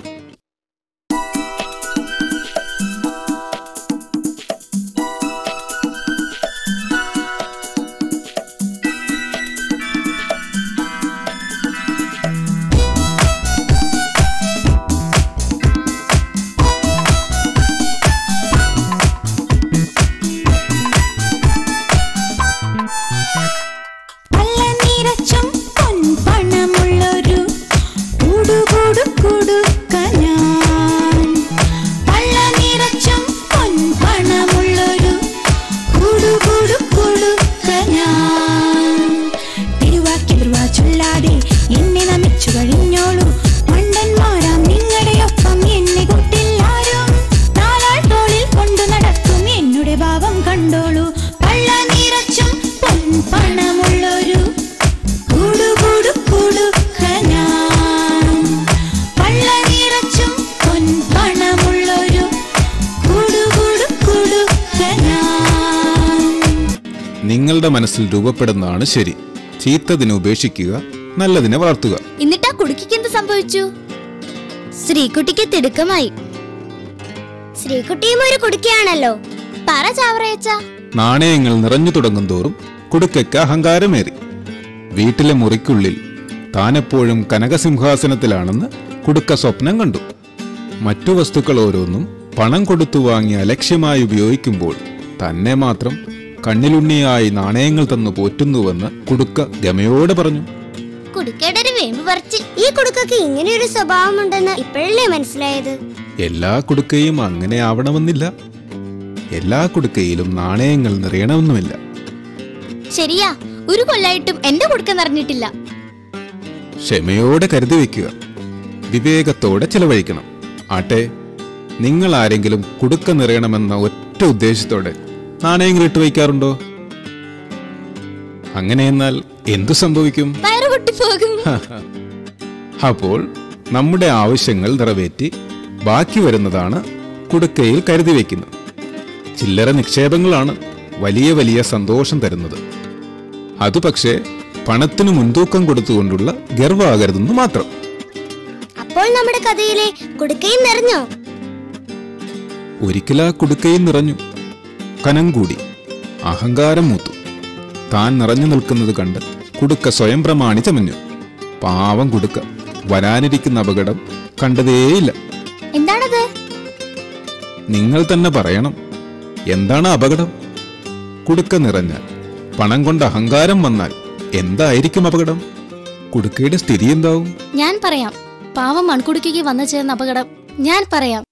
കുട്ടികളുടെ മനസ്സിൽ രൂപപ്പെടുന്നതാണ് ശരി ചീത്തതിനെ ഉപേക്ഷിക്കുക നല്ലതിനെ വളർത്തുക എന്നിട്ടാ കുടുക്കിക്ക് എന്ത് സംഭവിച്ചു ശ്രീകുട്ടിക്ക് തിടുക്കമായി ശ്രീകുട്ടിയും ഒരു കുടുക്കിയാണല്ലോ പറ ചാവറയച്ച നാണയങ്ങൾ നിറഞ്ഞു തുടങ്ങും തോറും കുടുക്കയ്ക്ക് അഹങ്കാരമേറി വീട്ടിലെ മുറിക്കുള്ളിൽ താനെപ്പോഴും കനകസിംഹാസനത്തിലാണെന്ന് കുടുക്ക സ്വപ്നം കണ്ടു മറ്റു വസ്തുക്കൾ ഓരോന്നും പണം കൊടുത്തു വാങ്ങി അലക്ഷ്യമായി ഉപയോഗിക്കുമ്പോൾ തന്നെ മാത്രം കണ്ണിലുണ്ണിയായി നാണയങ്ങൾ തന്നു പോറ്റുന്നുവെന്ന് കുടുക്ക ഗമയോടെ പറഞ്ഞു കുടുക്കയുടെ ഒരു വേമ്പ് പറിച്ച് ഈ കുടുക്കൊക്കെ ഇങ്ങനെയൊരു സ്വഭാവമുണ്ടെന്ന് ഇപ്പോഴല്ലേ മനസ്സിലായത് എല്ലാ കുടുക്കയും അങ്ങനെ ആവണമെന്നില്ല എല്ലാ കുടുക്കയിലും നാണയങ്ങൾ നിറയണമെന്നുമില്ല ശരിയാ ഒരു കൊല്ലായിട്ടും എന്റെ കുടുക്ക നിറഞ്ഞിട്ടില്ല ക്ഷമയോടെ കരുതി വയ്ക്കുക വിവേകത്തോടെ ചെലവഴിക്കണം ആട്ടെ നിങ്ങൾ ആരെങ്കിലും കുടുക്ക നിറയണമെന്ന ഒറ്റ ഉദ്ദേശത്തോടെ നാണയങ്ങൾ ഇട്ട് വയ്ക്കാറുണ്ടോ അങ്ങനെയെന്നാൽ എന്തു സംഭവിക്കും വയറു പൊട്ടിപ്പോകും അപ്പോൾ നമ്മുടെ ആവശ്യങ്ങൾ നിറവേറ്റി ബാക്കി വരുന്നതാണ് കുടുക്കയിൽ കരുതി വയ്ക്കുന്നത് ചില്ലറ നിക്ഷേപങ്ങളാണ് വലിയ വലിയ സന്തോഷം തരുന്നത് അത് പക്ഷേ പണത്തിന് മുൻതൂക്കം കൊടുത്തുകൊണ്ടുള്ള ഗർവാകരുതെന്ന് മാത്രം അപ്പോൾ നമ്മുടെ കഥയിലെ കുടുക്കയും നിറഞ്ഞോ ഒരിക്കലാ കുടുക്കയും നിറഞ്ഞു കനം കൂടി അഹങ്കാരം മൂത്തു താൻ നിറഞ്ഞു നിൽക്കുന്നത് കണ്ട് കുടുക്ക സ്വയം പ്രമാണി ചമഞ്ഞു പാവം കുടുക്ക വരാനിരിക്കുന്ന അപകടം കണ്ടതേയില്ല എന്താണത് നിങ്ങൾ തന്നെ പറയണം എന്താണ് അപകടം കുടുക്ക നിറഞ്ഞാൽ പണം കൊണ്ട് അഹങ്കാരം വന്നാൽ എന്തായിരിക്കും അപകടം കുടുക്കയുടെ സ്ഥിതി എന്താവും ഞാൻ പറയാം പാവം മൺകുടുക്കിക്ക് വന്നു ചേർന്ന അപകടം ഞാൻ പറയാം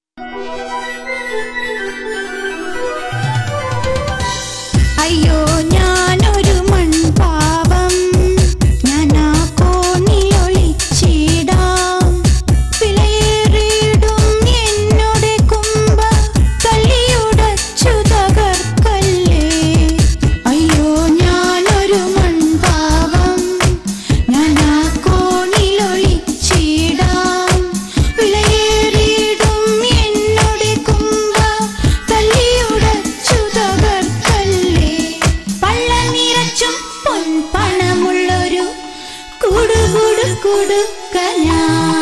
അയ്യോ ഞാനൊരു മൺപാവം ഞാനാ കോണിയൊളിച്ചിടാം വിലയേറിയിടും എന്നോട് കുമ്പ തല്ലിയുടച്ചു തകർക്കല്ലേ അയ്യോ ഞാനൊരു മൺപാവം ഞാനാ കോണിലൊളിച്ചിടാം വിലയേറിയിടും എന്നോട് കുമ്പ തല്ലിയുടച്ചു തകർക്കല്ലേ പള്ള നിറച്ചും പൊൻപണമുള്ളൊരു കൂടുകൂടു കൊടുക്കനാ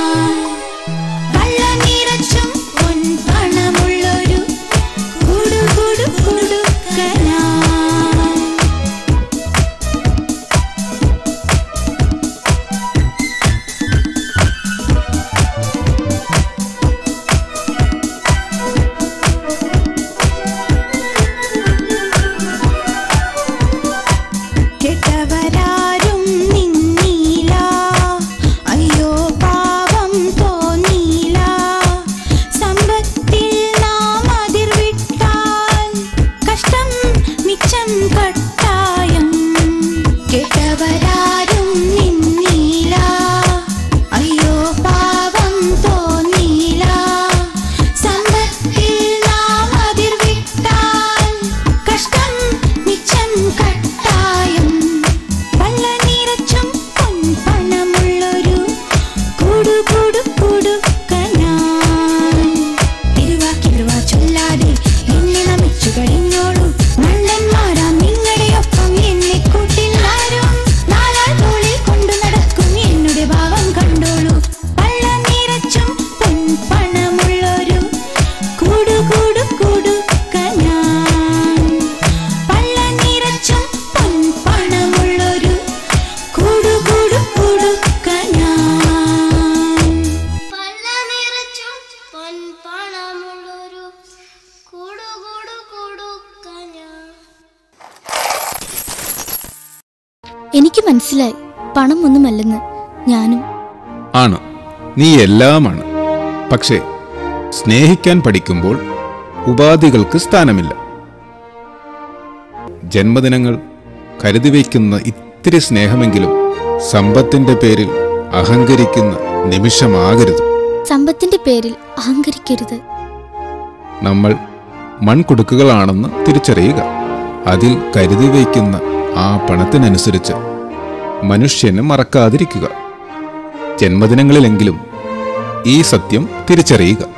പള്ള നിറച്ചും പൊൻപണമുള്ളൊരു കൂടുകൂടു കൊടുക്കനാ കെട്ടവരാരും നിന്നീല അയ്യോ പാവം തോന്നീല സമ്പത്തിൽ നാം അതിർ വിട്ടാൽ കഷ്ടം മിച്ചം കട്ടായം കെട്ടവരാരും നിന്നീല അയ്യോ പാവം തോന്നീല സമ്പത്തിൽ നാം അതിർ വിട്ടാൽ കഷ്ടം മിച്ചം കട്ടായം പള്ള നിറച്ചും പൊൻപണമുള്ളൊരു കൂടുകൂടു കൊടുക്കനാൻ തിരുവാക്കിരുവാ ചൊല്ലാതെ എന്നെ നമിച്ചു കഴിഞ്ഞോളൂ മണ്ടന്മാരാം നിങ്ങളുടെ ഒപ്പം എന്നെ കൂട്ടിൽ ആരും നാലാൾ തോളിൽ കൊണ്ടു നടക്കും എന്നുടെ ഭാവം കണ്ടോളൂ പള്ള നിറച്ചും പൊൻപണമുള്ളൊരു കൂടുകൂടു കൊടുക്കനാൻ പള്ള നിറച്ചും പൊൻപണമുള്ളൊരു കൂടുകൂടു കൊടുക്കനാൻ പള്ള നിറച്ചും പൊൻപണമുള്ളൊരു കൂടുകൂടു കൊടുക്കഞ്ഞ എനിക്ക് മനസ്സിലായി പണം ഒന്നുമല്ലെന്ന് ഞാനും ആണ് നീ എല്ലാമാണ് പക്ഷേ സ്നേഹിക്കാൻ പഠിക്കുമ്പോൾ ഉപാധികൾക്ക് സ്ഥാനമില്ല ജന്മദിനങ്ങൾ കരുതി വയ്ക്കുന്ന ഇത്തിരി സ്നേഹമെങ്കിലും സമ്പത്തിന്റെ പേരിൽ അഹങ്കരിക്കുന്ന നിമിഷമാകരുത് സമ്പത്തിന്റെ പേരിൽ അഹങ്കരിക്കരുത് നമ്മൾ മൺകുടുക്കുകളാണെന്ന് തിരിച്ചറിയുക അതിൽ കരുതി വയ്ക്കുന്ന ആ പണത്തിനനുസരിച്ച് മനുഷ്യന് മറക്കാതിരിക്കുക ജന്മദിനങ്ങളിലെങ്കിലും ഈ സത്യം തിരിച്ചറിയുക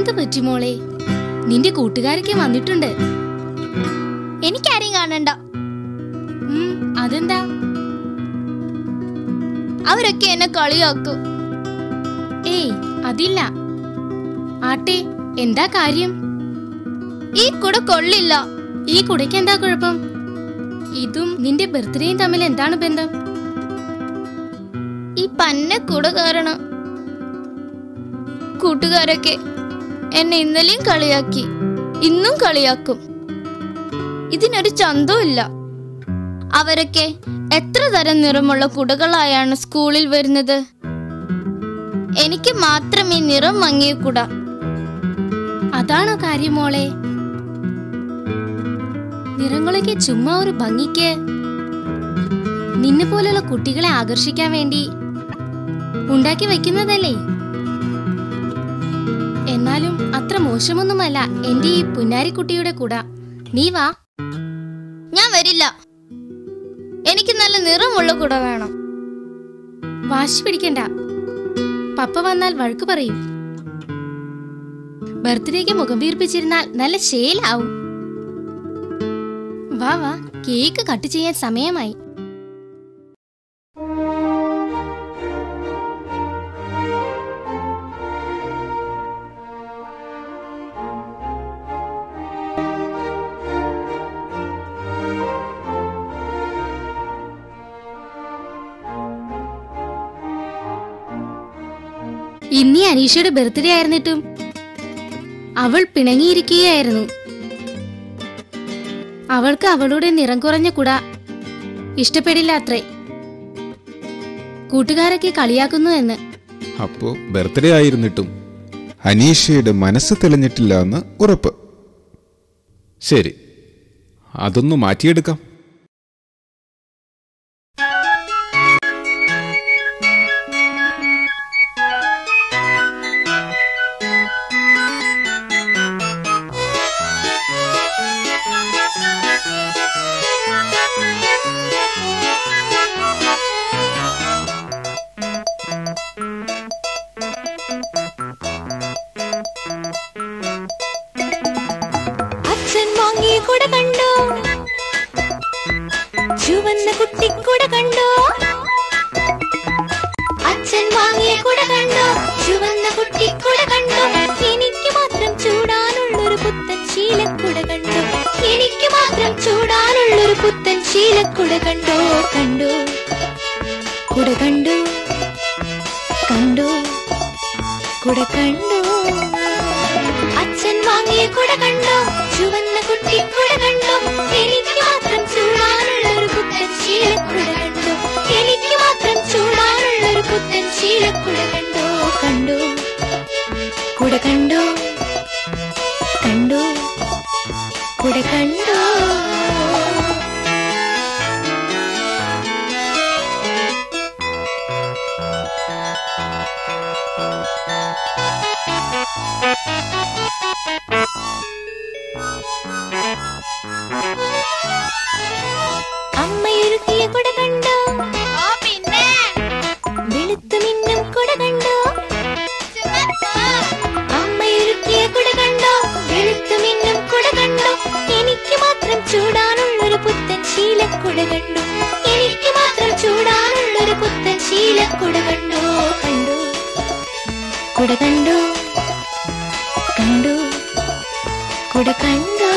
എന്ത് പറ്റി മോളെ നിന്റെ കൂട്ടുകാരൊക്കെ വന്നിട്ടുണ്ട് എനിക്കാരെയും കാണണ്ട ഉം, അതെന്താ അവരൊക്കെ എന്നെ കളിയാക്കും ഏയ് അതില്ല ആട്ടെ എന്താ കാര്യം ഈ കുട കൊള്ളില്ല ഈ കുടയ്ക്ക് എന്താ കുഴപ്പം ഇതും നിന്റെ ബർത്ത്ഡേയും തമ്മിൽ എന്താണ് ബന്ധം ഈ പന്ന കുട കാരണം കൂട്ടുകാരൊക്കെ എന്നെ ഇന്നലെയും കളിയാക്കി ഇന്നും കളിയാക്കും ഇതിനൊരു ചന്തവും ഇല്ല അവരൊക്കെ എത്ര തരം നിറമുള്ള കുടകളായാണ് സ്കൂളിൽ വരുന്നത് എനിക്ക് മാത്രം ഈ നിറം മങ്ങിയ കുട അതാണോ കാര്യം മോളെ നിറങ്ങളൊക്കെ ചുമ്മാ ഒരു ഭംഗിക്ക് നിന്നെ പോലുള്ള കുട്ടികളെ ആകർഷിക്കാൻ വേണ്ടി ഉണ്ടാക്കി വെക്കുന്നതല്ലേ എന്നാലും അത്ര മോശമൊന്നുമല്ല എന്റെ ഈ പുന്നാരിക്കുട്ടിയുടെ കുട നീ വാ ഞാൻ വരില്ല എനിക്ക് നല്ല നിറമുള്ള കുട വേണം വാശി പിടിക്കണ്ട പപ്പ വന്നാൽ വഴക്ക് പറയും ബർത്ത്ഡേക്ക് മുഖം വീർപ്പിച്ചിരുന്നാൽ നല്ല ശേലാവും വാ വാ കേക്ക് കട്ട് ചെയ്യാൻ സമയമായി ഇന്നീ അനീഷയുടെ ബർത്ത്ഡേ ആയിരുന്നിട്ടും അവൾ പിണങ്ങിയിരിക്കുകയായിരുന്നു അവൾക്ക് അവളുടെ നിറം കുറഞ്ഞ കുട ഇഷ്ടപ്പെടില്ല അത്രേ കൂട്ടുകാരൊക്കെ കളിയാക്കുന്നു എന്ന് അപ്പോ ബർത്ത്ഡേ ആയിരുന്നിട്ടും അനീഷയുടെ മനസ്സ് തെളിഞ്ഞിട്ടില്ല എന്ന് ഉറപ്പ് ശരി അതൊന്ന് മാറ്റിയെടുക്കാം അച്ഛൻ വാങ്ങിയ കുട കണ്ടോ ചുവന്ന കുട്ടിക്കുട കണ്ടോ അച്ഛൻ വാങ്ങിയ കുട കണ്ടോ ചുവന്ന കുട്ടിക്കുട കണ്ടോ എനിക്ക് മാത്രം ചൂടാനുള്ളൊരു പുത്തൻ ശീലക്കുട കണ്ടോ എനിക്ക് മാത്രം ചൂടാനുള്ളൊരു പുത്തൻ ശീലക്കുട കണ്ടോ കണ്ടോ കുട കണ്ടോ കണ്ടോ കുട കണ്ടോ അച്ഛൻ വാങ്ങിയ കുട കണ്ടോ ചുവന്ന കുട്ടി കുട കണ്ടോ എനിക്ക് മാത്രം ചൂടാനുള്ള ഒരു പുത്തൻ ശീലക്കുട കണ്ടോ എനിക്ക് മാത്രം ചൂടാനുള്ള ഒരു പുത്തൻ ശീലക്കുട കണ്ടോ കണ്ടോ കുട കണ്ടോ കണ്ടോ കുട കണ്ടോ അമ്മയൊരുക്കിയ കുട കണ്ടോ പിന്നെ വെളുത്തു മിന്നും കുട കണ്ടോ അമ്മയൊരുക്കിയ കുട കണ്ടോ വെളുത്തു മിന്നും കുട കണ്ടോ എനിക്ക് മാത്രം ചൂടാനുള്ളൊരു പുത്തൻ ശീലക്കുട കണ്ടു എനിക്ക് മാത്രം ചൂടാനുള്ളൊരു പുത്തൻ ശീലക്കുട കണ്ടോ കണ്ടു കുട കണ്ടു കണ്ടു കുട കണ്ടോ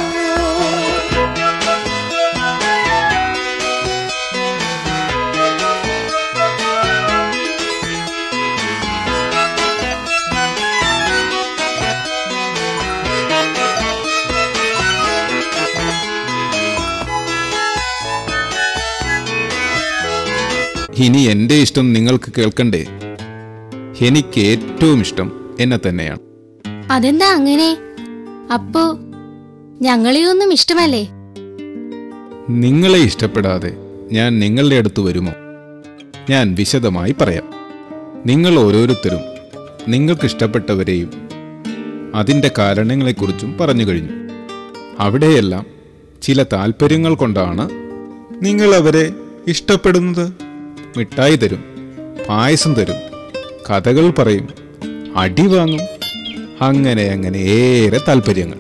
ഇനി എൻ്റെ ഇഷ്ടം നിങ്ങൾക്ക് കേൾക്കണ്ടേ എനിക്ക് ഏറ്റവും ഇഷ്ടം എന്നെ തന്നെയാണ് അതെന്താ അങ്ങനെ അപ്പോ ഞങ്ങളെയൊന്നും ഇഷ്ടമല്ലേ നിങ്ങളെ ഇഷ്ടപ്പെടാതെ ഞാൻ നിങ്ങളുടെ അടുത്ത് വരുമോ ഞാൻ വിശദമായി പറയാം നിങ്ങൾ ഓരോരുത്തരും നിങ്ങൾക്ക് ഇഷ്ടപ്പെട്ടവരെയും അതിൻ്റെ കാരണങ്ങളെക്കുറിച്ചും പറഞ്ഞു കഴിഞ്ഞു അവിടെയെല്ലാം ചില താല്പര്യങ്ങൾ കൊണ്ടാണ് നിങ്ങൾ അവരെ ഇഷ്ടപ്പെടുന്നത് മിഠായി തരും പായസം തരും കഥകൾ പറയും അടി വാങ്ങും അങ്ങനെ അങ്ങനെ ഏറെ താല്പര്യങ്ങൾ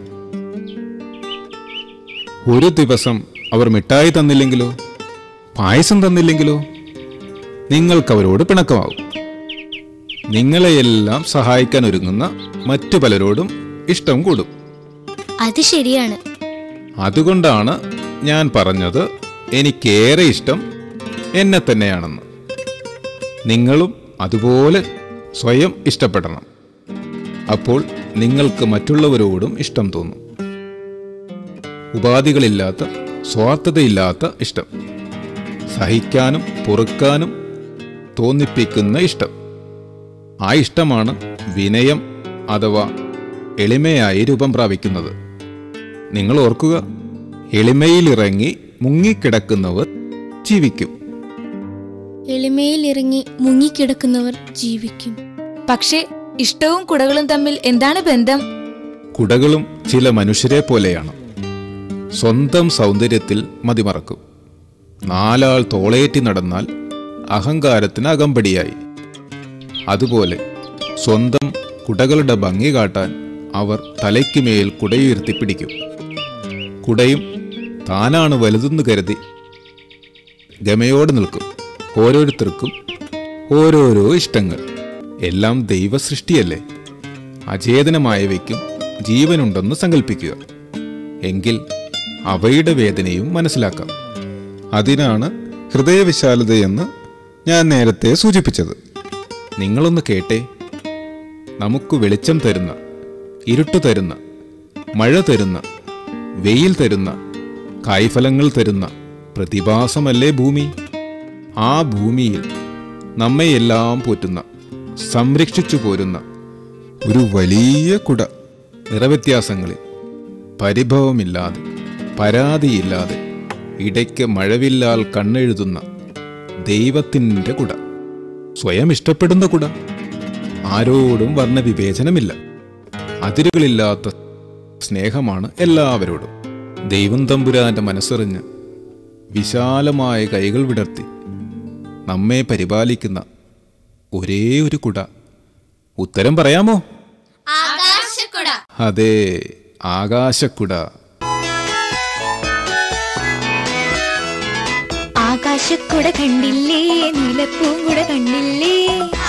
ഒരു ദിവസം അവർ മിഠായി തന്നില്ലെങ്കിലോ പായസം തന്നില്ലെങ്കിലോ നിങ്ങൾക്ക് അവരോട് പിണക്കമാവും നിങ്ങളെയെല്ലാം സഹായിക്കാൻ ഒരുങ്ങുന്ന മറ്റു പലരോടും ഇഷ്ടം കൂടും അത് ശരിയാണ് അതുകൊണ്ടാണ് ഞാൻ പറഞ്ഞത് എനിക്കേറെ ഇഷ്ടം എന്നെ തന്നെയാണെന്ന് നിങ്ങളും അതുപോലെ സ്വയം ഇഷ്ടപ്പെടണം അപ്പോൾ നിങ്ങൾക്ക് മറ്റുള്ളവരോടും ഇഷ്ടം തോന്നും ഉപാധികളില്ലാത്ത സ്വാർത്ഥതയില്ലാത്ത ഇഷ്ടം സഹിക്കാനും പൊറുക്കാനും തോന്നിപ്പിക്കുന്ന ഇഷ്ടം ആ ഇഷ്ടമാണ് വിനയം അഥവാ എളിമയായി രൂപം പ്രാപിക്കുന്നത് നിങ്ങൾ ഓർക്കുക എളിമയിലിറങ്ങി മുങ്ങിക്കിടക്കുന്നവർ ജീവിക്കും എളിമയിൽ ഇറങ്ങി മുങ്ങിക്കിടക്കുന്നവർ ജീവിക്കും പക്ഷേ ഇഷ്ടവും കുടകളും തമ്മിൽ എന്താണ് ബന്ധം കുടകളും ചില മനുഷ്യരെ പോലെയാണ് സ്വന്തം സൗന്ദര്യത്തിൽ മതിമറക്കും നാലാൾ തോളേറ്റി നടന്നാൽ അഹങ്കാരത്തിന് അകമ്പടിയായി അതുപോലെ സ്വന്തം കുടകളുടെ ഭംഗി കാട്ടാൻ അവർ തലയ്ക്കുമേൽ കുടയുയർത്തി പിടിക്കും കുടയും താനാണ് വലുതെന്ന് കരുതി ഗമയോടെ നിൽക്കും ഓരോരുത്തർക്കും ഓരോരോ ഇഷ്ടങ്ങൾ എല്ലാം ദൈവസൃഷ്ടിയല്ലേ അചേതനമായവയ്ക്കും ജീവനുണ്ടെന്ന് സങ്കല്പിക്കുക എങ്കിൽ അവയുടെ വേദനയും മനസ്സിലാക്കാം അതിനാണ് ഹൃദയവിശാലതയെന്ന് ഞാൻ നേരത്തെ സൂചിപ്പിച്ചത് നിങ്ങളൊന്ന് കേട്ടേ നമുക്ക് വെളിച്ചം തരുന്ന ഇരുട്ട് തരുന്ന മഴ തരുന്ന വെയിൽ തരുന്ന കായ്ഫലങ്ങൾ തരുന്ന പ്രതിഭാസമല്ലേ ഭൂമി ആ ഭൂമിയിൽ നമ്മയെല്ലാം പോറ്റുന്ന സംരക്ഷിച്ചു പോരുന്ന ഒരു വലിയ കുട നിറവ്യത്യാസങ്ങളിൽ പരിഭവമില്ലാതെ പരാതിയില്ലാതെ ഇടയ്ക്ക് മഴവില്ലാൽ കണ്ണെഴുതുന്ന ദൈവത്തിൻ്റെ കുട സ്വയം ഇഷ്ടപ്പെടുന്ന കുട ആരോടും വർണ്ണവിവേചനമില്ല അതിരുകളില്ലാത്ത സ്നേഹമാണ് എല്ലാവരോടും ദൈവം തമ്പുരാന്റെ മനസ്സറിഞ്ഞ് വിശാലമായ കൈകൾ വിടർത്തി നമ്മെ പരിപാലിക്കുന്ന ഒരേ ഒരു കുട ഉത്തരം പറയാമോ ആകാശക്കുട അതെ ആകാശക്കുട ആകാശക്കുട കണ്ടില്ലേ നീലപ്പൂങ്കുട കണ്ടില്ലേ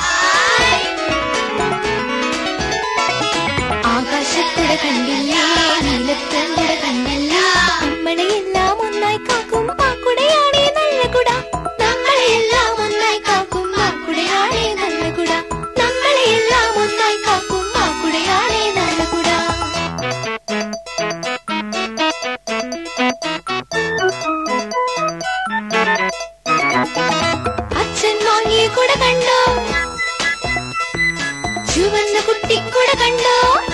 ആകാശക്കുട കണ്ടില്ലേ നീലപ്പൂങ്കുട കണ്ടില്ലേ നമ്മളെയെല്ലാം ഒന്നായി കാക്കും ആ കുടയാണേ നല്ല കുട നമ്മളെയെല്ലാം ഒന്നായി കാക്കും ആ കുടയാണേ നല്ല കുട നമ്മളെയെല്ലാം ഒന്നായി കാക്കും ആ കുടയാണേ നല്ല കുട അച്ഛൻ വാങ്ങിയ കുട കണ്ടോ ചുവന്ന കുട്ടിക്കുട കണ്ടോ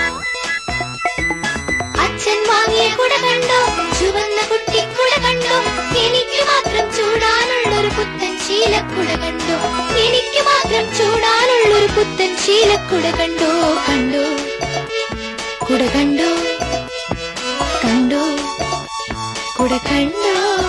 അച്ഛൻ വാങ്ങിയ കുട കണ്ടോ ചുവന്ന കുട്ടിക്കുട കണ്ടോ എനിക്ക് മാത്രം ചൂടാനുള്ളൊരു പുത്തൻ ശീലക്കുട കണ്ടോ എനിക്ക് മാത്രം ചൂടാനുള്ളൊരു പുത്തൻ ശീലക്കുട കണ്ടോ കണ്ടോ കുട കണ്ടോ കണ്ടോ കുട കണ്ടോ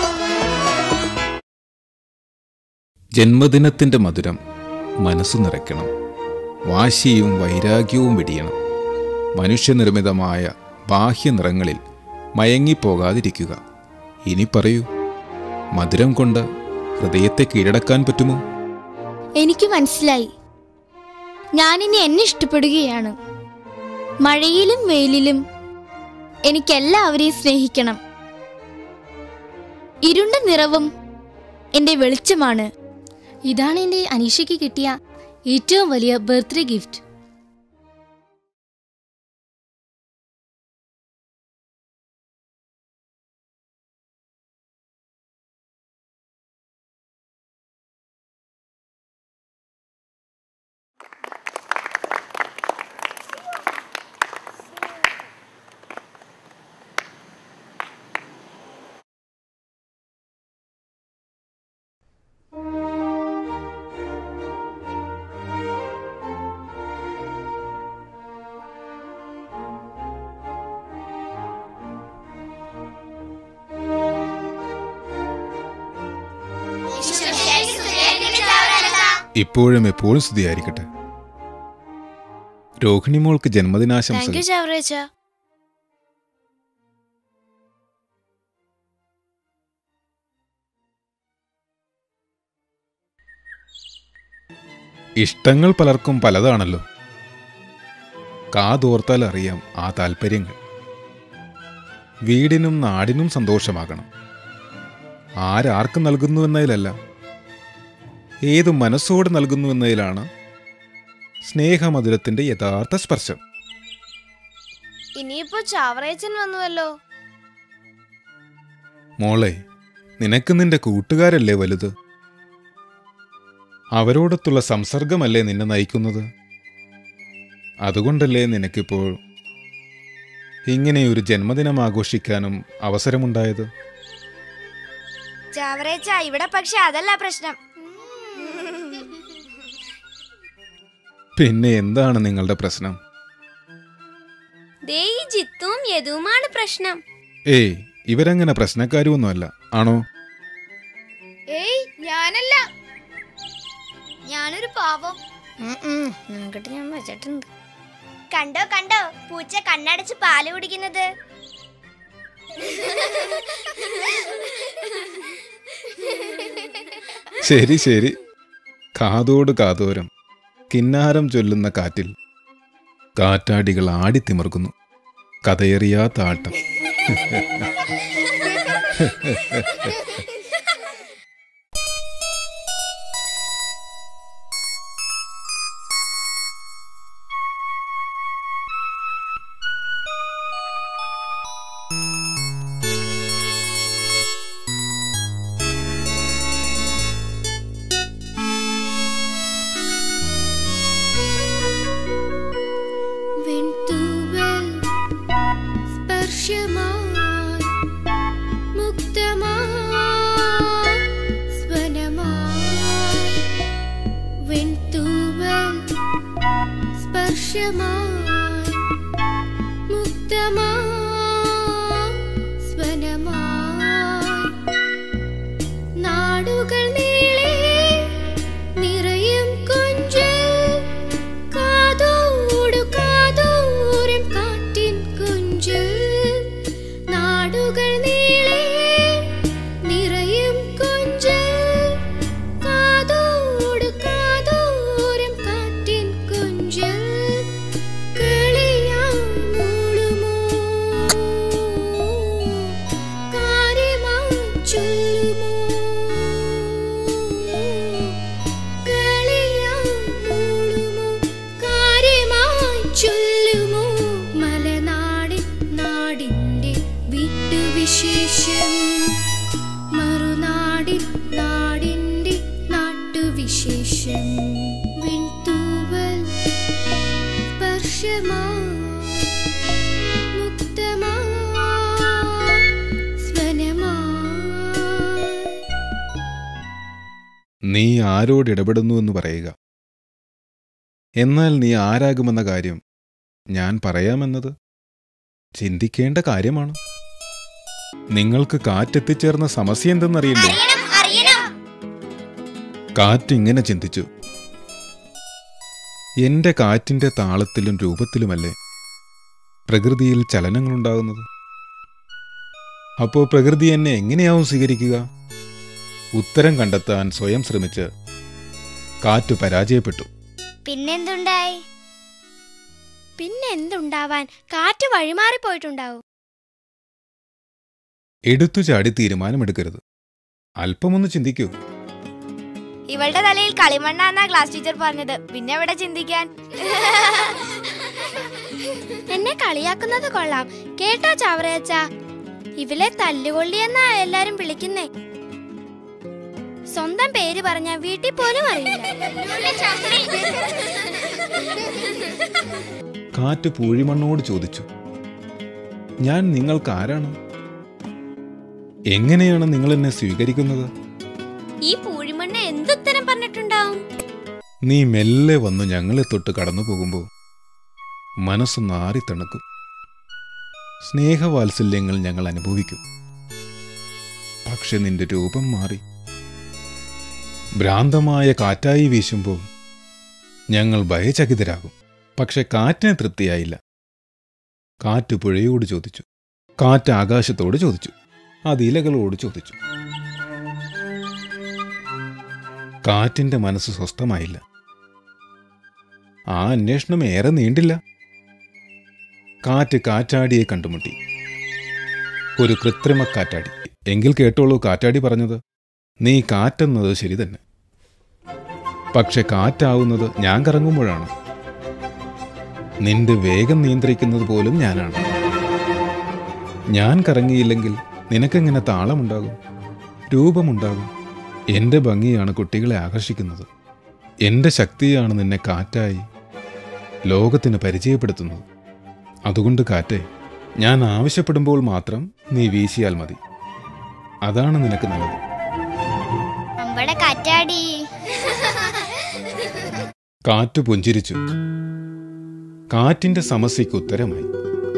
ജന്മദിനത്തിന്റെ മധുരം മനസ്സ് നിറയ്ക്കണം വാശിയും വൈരാഗ്യവും വെടിയണം മനുഷ്യനിർമ്മിതമായ ബാഹ്യ നിറങ്ങളിൽ മയങ്ങിപ്പോകാതിരിക്കുക ഇനി പറയൂ മധുരം കൊണ്ട് ഹൃദയത്തെ കീഴടക്കാൻ പറ്റുമോ എനിക്ക് മനസ്സിലായി ഞാനിനി എന്നെ ഇഷ്ടപ്പെടുകയാണ് മഴയിലും വെയിലിലും എനിക്കെല്ലാവരെയും സ്നേഹിക്കണം ഇരുണ്ട നിറവും എന്റെ വെളിച്ചമാണ് ഇതാണ് എന്റെ അനീഷയ്ക്ക് കിട്ടിയ ഏറ്റവും വലിയ ബർത്ത്ഡേ ഗിഫ്റ്റ് ഇപ്പോഴും എപ്പോഴും സ്തുതിയായിരിക്കട്ടെ രോഹിണി മോൾക്ക് താങ്ക് യു ജന്മദിനാശംസകൾ ചാവറേച്ച ഇഷ്ടങ്ങൾ പലർക്കും പലതാണല്ലോ കാതോർത്താൽ അറിയാം ആ താല്പര്യങ്ങൾ വീടിനും നാടിനും സന്തോഷമാകണം ആരാർക്ക് നൽകുന്നു എന്നതിലല്ല ഏത് മനസ്സോട് നൽകുന്നു എന്നതിലാണ് സ്നേഹമധുരത്തിന്റെ യഥാർത്ഥ സ്പർശം ഇനിയിപ്പോ ചാവറേച്ചൻ വന്നുവല്ലോ മോളെ നിനക്ക് നിന്റെ കൂട്ടുകാരല്ലേ വലുത് അവരോടൊത്തുള്ള സംസർഗമല്ലേ നിന്നെ നയിക്കുന്നത് അതുകൊണ്ടല്ലേ നിനക്കിപ്പോൾ ഇങ്ങനെ ഒരു ജന്മദിനം ആഘോഷിക്കാനും അവസരമുണ്ടായത് ചാവറേച്ച ഇവിടെ പക്ഷെ അതല്ല പ്രശ്നം പിന്നെ എന്താണ് നിങ്ങളുടെ പ്രശ്നം ദേ ഈ ജിത്തും യദുവുമാണ് പ്രശ്നം ഏയ് ഇവരങ്ങനെ പ്രശ്നക്കാരുമൊന്നുമല്ല ആണോ ഏയ് ഞാനല്ല ഞാനൊരു പാവം നിനക്കിട്ട് ഞാൻ വെച്ചിട്ടുണ്ട് കണ്ടോ കണ്ടോ പൂച്ച കണ്ണടച്ച് പാല് കുടിക്കുന്നത് ശരി ശരി കാതോട് കാതോരം കിന്നാരം ചൊല്ലുന്ന കാറ്റിൽ കാറ്റാടികൾ ആടിത്തിമിർക്കുന്നു കഥയേറിയാത്ത ആട്ടം വെൺതൂവൽ സ്പർശമായി മുക്തമായി സ്വനമായി വെൺതൂവൽ സ്പർശമായി മുക്തമായി സ്വനമായി നാടുകൾ നീളെ നിറയും കൊഞ്ചൽ കാതോടു കാതോരം കാറ്റിൻ കൊഞ്ചൽ നാടുകൾ നീളെ നിറയും കൊഞ്ചൽ കാതോടു കാതോരം കാറ്റിൻ കൊഞ്ചൽ കളിയായി മൂളുമോ കാര്യമായി ചൊല്ലുമോ കളിയായി മൂളുമോ കാര്യമായി ചൊല്ലുമോ മലനാടിൻ നാടിൻ്റെ വിട്ടുവിശേഷം മറുനാടിൻ നാടിൻ്റെ നാട്ടുവിശേഷം വിൺതൂവൽ സ്പർശമായി മുക്തമായി സ്വനമായി നീ ആരോട് ഇടപെടുന്നു എന്ന് പറയുക എന്നാൽ നീ ആരാകുമെന്ന കാര്യം ഞാൻ പറയാമെന്നത് ചിന്തിക്കേണ്ട കാര്യമാണ് നിങ്ങൾക്ക് കാറ്റെത്തിച്ചേർന്ന സമസ്യ എന്തെന്നറിയില്ലേ കാറ്റിങ്ങനെ ചിന്തിച്ചു എന്റെ കാറ്റിന്റെ താളത്തിലും രൂപത്തിലുമല്ലേ പ്രകൃതിയിൽ ചലനങ്ങളുണ്ടാകുന്നത് അപ്പോൾ പ്രകൃതി എന്നെ എങ്ങനെയാവും സ്വീകരിക്കുക ഉത്തരം കണ്ടെത്താൻ സ്വയം ശ്രമിച്ച് കാറ്റ് പരാജയപ്പെട്ടു പിന്നെന്തുണ്ടായി പിന്നെ എന്തുണ്ടാവാൻ കാറ്റ് വഴിമാറിപ്പോയിട്ടുണ്ടാവും എടുത്തു ചാടി തീരുമാനമെടുക്കരുത് അല്പമൊന്ന് ചിന്തിക്കൂ ഇവളുടെ തലയിൽ കളിമണ്ണാന്നാ ക്ലാസ് ടീച്ചർ പറഞ്ഞത് പിന്നെ എവിടെ ചിന്തിക്കാൻ എന്നെ കളിയാക്കുന്നത് കൊള്ളാം കേട്ടോ ചാവറയച്ച ഇവളെ തല്ലുകൊള്ളിയെന്നാ എല്ലാരും വിളിക്കുന്നേ സ്വന്തം പേര് പറഞ്ഞ വീട്ടിൽ പോലും അറിയില്ല കാറ്റ് പൂഴിമണ്ണോട് ചോദിച്ചു ഞാൻ നിങ്ങൾക്ക് ആരാണ് എങ്ങനെയാണ് നിങ്ങൾ എന്നെ സ്വീകരിക്കുന്നത് ഈ പൂഴിമണ്ണ് എന്തുത്തരം പറഞ്ഞിട്ടുണ്ടാവും നീ മെല്ലെ വന്നു ഞങ്ങളെ തൊട്ട് കടന്നു പോകുമ്പോൾ മനസ്സ് നാറിത്തണുക്കും സ്നേഹവാത്സല്യങ്ങൾ ഞങ്ങൾ അനുഭവിക്കും പക്ഷെ നിന്റെ രൂപം മാറി ഭ്രാന്തമായ കാറ്റായി വീശുമ്പോൾ ഞങ്ങൾ ഭയചകിതരാകും പക്ഷെ കാറ്റിന് തൃപ്തിയായില്ല കാറ്റ് പുഴയോട് ചോദിച്ചു കാറ്റ് ആകാശത്തോട് ചോദിച്ചു അത് ഇലകളോട് ചോദിച്ചു കാറ്റിന്റെ മനസ്സ് സ്വസ്ഥമായില്ല ആ അന്വേഷണം ഏറെ നീണ്ടില്ല കാറ്റ് കാറ്റാടിയെ കണ്ടുമുട്ടി ഒരു കൃത്രിമ കാറ്റാടി എങ്കിൽ കേട്ടോളൂ കാറ്റാടി പറഞ്ഞത് നീ കാറ്റെന്നത് ശരി തന്നെ പക്ഷെ കാറ്റാവുന്നത് ഞാൻ കറങ്ങുമ്പോഴാണ് നിന്റെ വേഗം നിയന്ത്രിക്കുന്നത് പോലും ഞാനാണ് ഞാൻ കറങ്ങിയില്ലെങ്കിൽ നിനക്കെങ്ങനെ താളമുണ്ടാകും രൂപമുണ്ടാകും എന്റെ ഭംഗിയാണ് കുട്ടികളെ ആകർഷിക്കുന്നത് എന്റെ ശക്തിയാണ് നിന്നെ കാറ്റായി ലോകത്തിന് പരിചയപ്പെടുത്തുന്നത് അതുകൊണ്ട് കാറ്റേ ഞാൻ ആവശ്യപ്പെടുമ്പോൾ മാത്രം നീ വീശിയാൽ മതി അതാണ് നിനക്ക് നല്ലത് നമ്മുടെ കാറ്റാടി കാറ്റ് പുഞ്ചിരിച്ചു കാറ്റിന്റെ സമസ്യയ്ക്ക് ഉത്തരമായി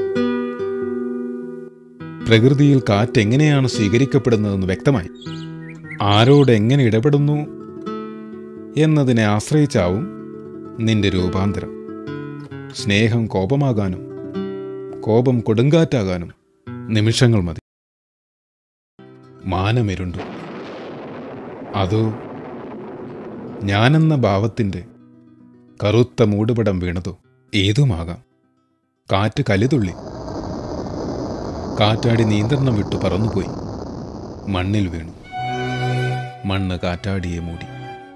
പ്രകൃതിയിൽ കാറ്റ് എങ്ങനെയാണ് സ്വീകരിക്കപ്പെടുന്നതെന്ന് വ്യക്തമായി ആരോട് എങ്ങനെ ഇടപെടുന്നു എന്നതിനെ ആശ്രയിച്ചാവും നിന്റെ രൂപാന്തരം സ്നേഹം കോപമാകാനും കോപം കൊടുങ്കാറ്റാകാനും നിമിഷങ്ങൾ മതി മാനമിരുണ്ടു അതോ ഞാനെന്ന ഭാവത്തിന്റെ കറുത്ത മൂടുപടം വീണതോ ഏതുമാകാം കാറ്റ് കലിതുള്ളി കാറ്റാടി നിയന്ത്രണം വിട്ടു പറന്നുപോയി മണ്ണിൽ വീണു മണ്ണ് കാറ്റാടിയെ മൂടി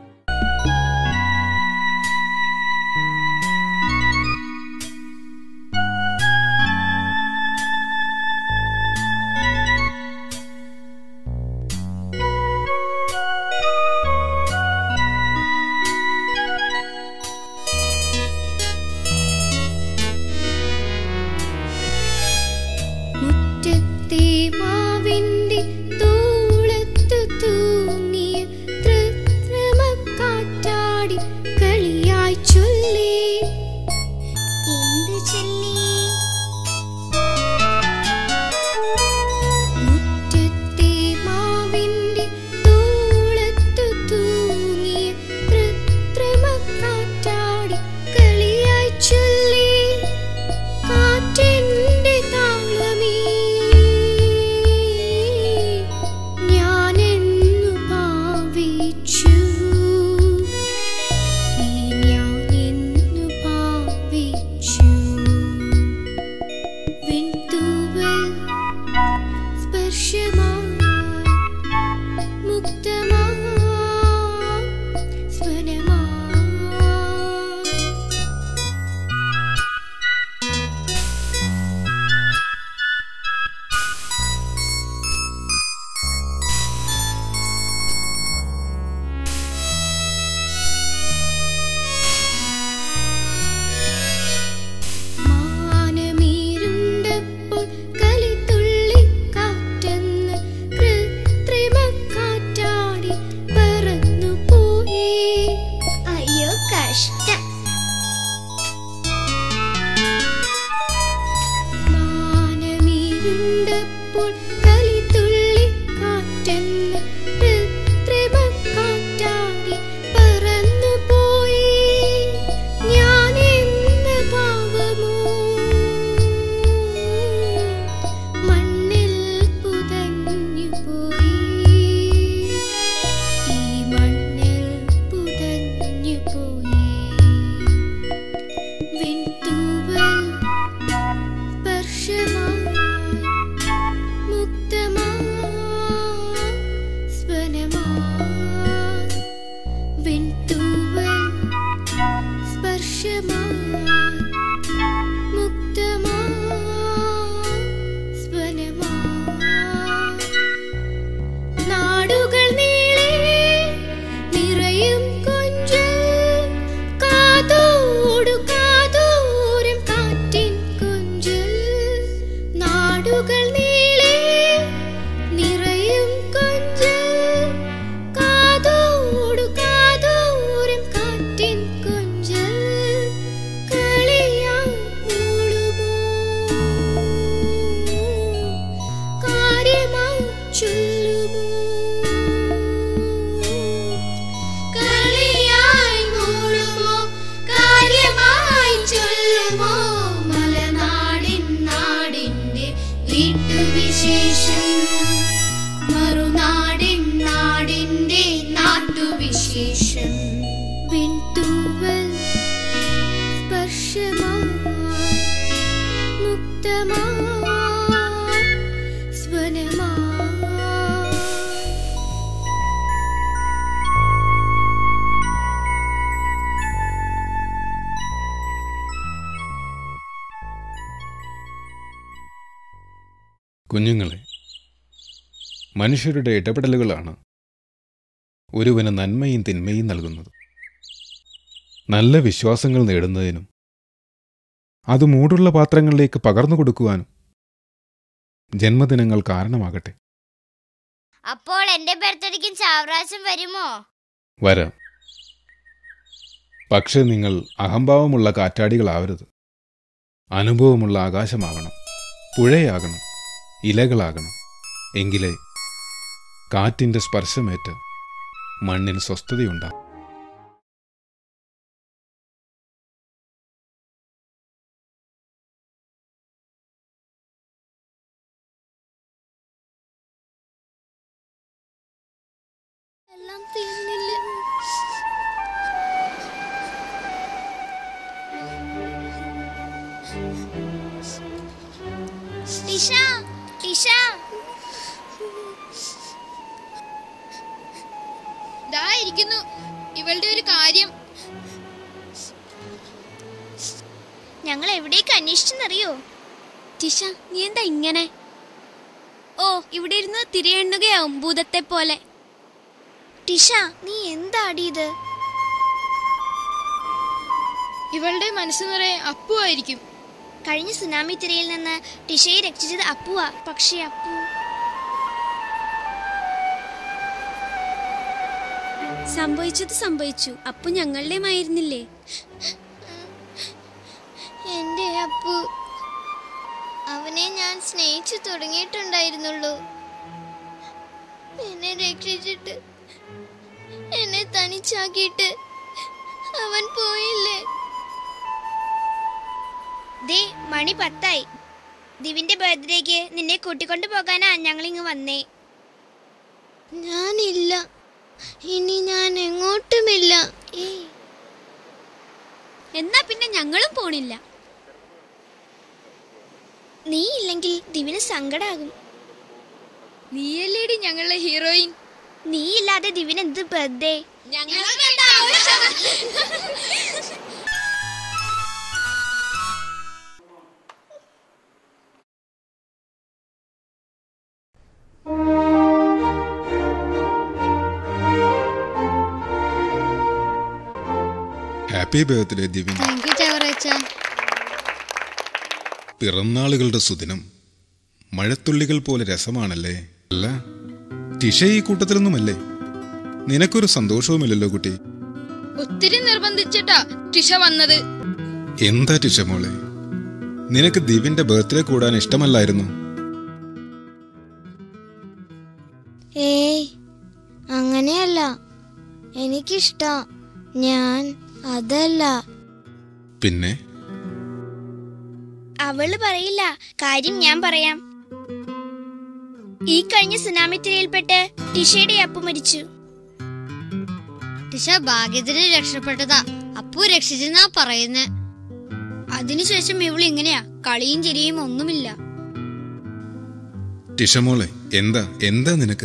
മുറ്റത്തെ മാവിന്റെ തൂളത്തു തൂങ്ങിയ തൃത്ര കുഞ്ഞുങ്ങളെ മനുഷ്യരുടെ ഇടപെടലുകളാണ് ഒരുവന് നന്മയും തിന്മയും നൽകുന്നത് നല്ല വിശ്വാസങ്ങൾ നേടുന്നതിനും അത് മൂടുള്ള പാത്രങ്ങളിലേക്ക് പകർന്നു കൊടുക്കുവാനും ജന്മദിനങ്ങൾ കാരണമാകട്ടെ അപ്പോൾ എന്റെ ബർത്ത്ഡേക്കും ചാവറാശം വരുമോ വരാം പക്ഷേ നിങ്ങൾ അഹംഭാവമുള്ള കാറ്റാടികളാവരുത് അനുഭവമുള്ള ആകാശമാകണം പുഴയാകണം ഇലകളാകണം എങ്കിലേ കാറ്റിൻ്റെ സ്പർശമേറ്റ് മണ്ണിന് സ്വസ്ഥതയുണ്ടാകും എല്ലാം തീർന്നില്ല ടിഷ ടിഷ ദാ ഇരിക്കുന്നു ഇവളുടെ ഒരു കാര്യം ഞങ്ങൾ എവിടേക്ക് അന്വേഷിച്ചെന്നറിയോ ടിഷ നീ എന്താ ഇങ്ങനെ ഓ ഇവിടെ ഇരുന്ന് തിരയെണ്ണുകയാവും ഭൂതത്തെ പോലെ ടിഷ നീ എന്താടി ഇത് ഇവളുടെ മനസ്സ് നിറയെ അപ്പു ആയിരിക്കും കഴിഞ്ഞ സുനാമി തിരയിൽ നിന്ന് ടിഷയെ രക്ഷിച്ചത് അപ്പുവാ പക്ഷേ അപ്പു സംഭവിച്ചത് സംഭവിച്ചു അപ്പു ഞങ്ങളുടെയുമായിരുന്നില്ലേ എന്റെ അപ്പു അവനെ ഞാൻ സ്നേഹിച്ചു തുടങ്ങിയിട്ടുണ്ടായിരുന്നുള്ളൂ എന്നെ രക്ഷിച്ചിട്ട് എന്നെ തനിച്ചാക്കിയിട്ട് അവൻ പോയില്ലേ ദേ മണി പത്തായി ദിവിന്റെ ബർത്ത്ഡേക്ക് നിന്നെ കൂട്ടിക്കൊണ്ടു പോകാനാ ഞങ്ങളിങ്ങ് വന്നേ ഞാനില്ല ഇനി ഞാൻ എങ്ങോട്ടുമില്ല എന്നാ പിന്നെ ഞങ്ങളും പോണില്ല നീ ഇല്ലെങ്കിൽ ദിവിന് സങ്കടാകും നീയല്ലേടി ഞങ്ങളുടെ ഹീറോയിൻ നീ ഇല്ലാതെ ദിവിന് എന്ത് birthday happy birthday Divyan thank you ചവറച്ച പിറന്നാളുകളുടെ സുദിനം മഴത്തുള്ളികൾ പോലെ രസമാണല്ലേ അല്ല ടിഷ ഈ കൂട്ടത്തിലൊന്നുമല്ലേ നിനക്കൊരു സന്തോഷവുമില്ലല്ലോ കുട്ടി ഒത്തിരി നിർബന്ധിച്ചിട്ടാ ടിഷ വന്നത് എന്താ ടിഷ മോളെ നിനക്ക് ദിവ്യന്റെ ബർത്ത്ഡേ കൂടാൻ ഇഷ്ടമല്ലായിരുന്നു ഏയ് അങ്ങനെയല്ല എനിക്കിഷ്ട ഞാൻ അതല്ല പിന്നെ അവള് പറയില്ല കാര്യം ഞാൻ പറയാം ഈ കഴിഞ്ഞ സുനാമി തിരയിൽപ്പെട്ട് ടിഷയുടെ അപ്പു മരിച്ചു ടിഷ ഭാഗ്യത്തിന് രക്ഷപ്പെട്ടതാ അപ്പു രക്ഷിച്ചെന്നാ പറയുന്നേ അതിനുശേഷം ഇവൾ ഇങ്ങനെയാ കളിയും ചിരിയും ഒന്നുമില്ല ടിഷ മോളെ എന്താ എന്താ നിനക്ക്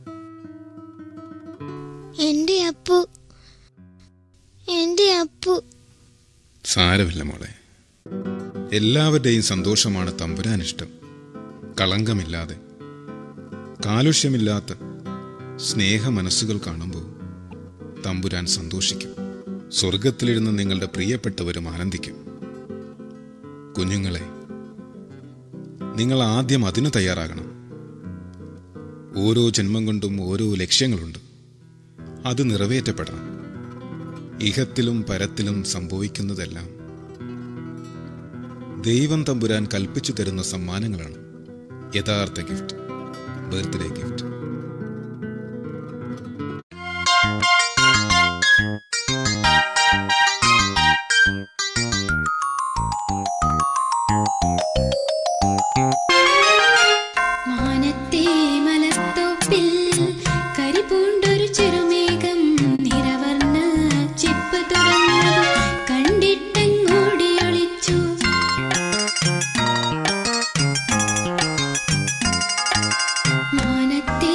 എന്റെ അപ്പു എന്റെ അപ്പു സാരമില്ല മോളെ എല്ലാവരുടെയും സന്തോഷമാണ് തമ്പുരാൻ ഇഷ്ടം കളങ്കമില്ലാതെ കാലുഷ്യമില്ലാത്ത സ്നേഹ മനസ്സുകൾ കാണുമ്പോൾ തമ്പുരാൻ സന്തോഷിക്കും സ്വർഗത്തിലിരുന്ന് നിങ്ങളുടെ പ്രിയപ്പെട്ടവരും ആനന്ദിക്കും കുഞ്ഞുങ്ങളെ നിങ്ങൾ ആദ്യം അതിന് തയ്യാറാകണം ഓരോ ജന്മം കൊണ്ടും ഓരോ ലക്ഷ്യങ്ങളുണ്ട് അത് നിറവേറ്റപ്പെടണം ഇഹത്തിലും പരത്തിലും സംഭവിക്കുന്നതെല്ലാം ദൈവം തമ്പുരാൻ കൽപ്പിച്ചു തരുന്ന സമ്മാനങ്ങളാണ് യഥാർത്ഥ ഗിഫ്റ്റ് ബർത്ത്ഡേ ഗിഫ്റ്റ് മാനത്തെ മലത്തോപ്പിൽ കരിപൂണ്ടൊരു ചെറുമേഘം നിറവർണ്ണ ചെപ്പ് തുറന്നതും കണ്ടിട്ടങ്ങോടി ഒളിച്ചു മാനത്തെ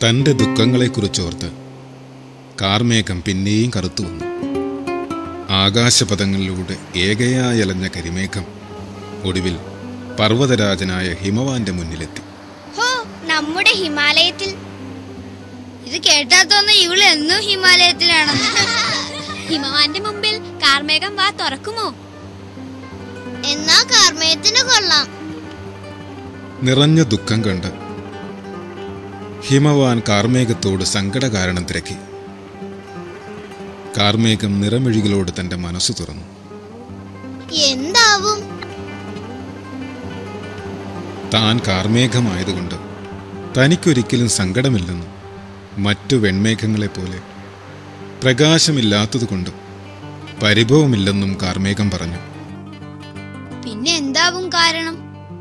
തൻ്റെ ദുഃഖങ്ങളെക്കുറിച്ചോർത്ത് കാർമേഘം പിന്നെയും കറുത്തു വന്നു ആകാശപഥങ്ങളിലൂടെ ഏകയായലഞ്ഞ കരിമേഘം ഒടുവിൽ പർവ്വതരാജനായ ഹിമവാന്റെ മുന്നിലെത്തി ഹോ നമ്മുടെ ഹിമാലയത്തിൽ ഇത് കേട്ടാത്തോന്ന് ഇവള് എന്നും ഹിമാലയത്തിലാണ് ഹിമവാന്റെ മുമ്പിൽ കാർമേഘം വാ തുറക്കുമോ എന്നാ കാർമേഘത്തിന് കൊള്ളാം നിറഞ്ഞ ദുഃഖം കണ്ട് ഹിമവാൻ കാർമേഘത്തോട് സങ്കട കാരണം തിരക്കി കാർമേഘം നിറമിഴികളോട് തന്റെ മനസ്സ് തുറന്നു എന്താവും താൻ കാർമേഘമായതുകൊണ്ട് തനിക്കൊരിക്കലും സങ്കടമില്ലെന്നും മറ്റു വെൺമേഘങ്ങളെപ്പോലെ പ്രകാശമില്ലാത്തതുകൊണ്ട് പരിഭവമില്ലെന്നും കാർമേഘം പറഞ്ഞു പിന്നെ എന്താവും കാരണം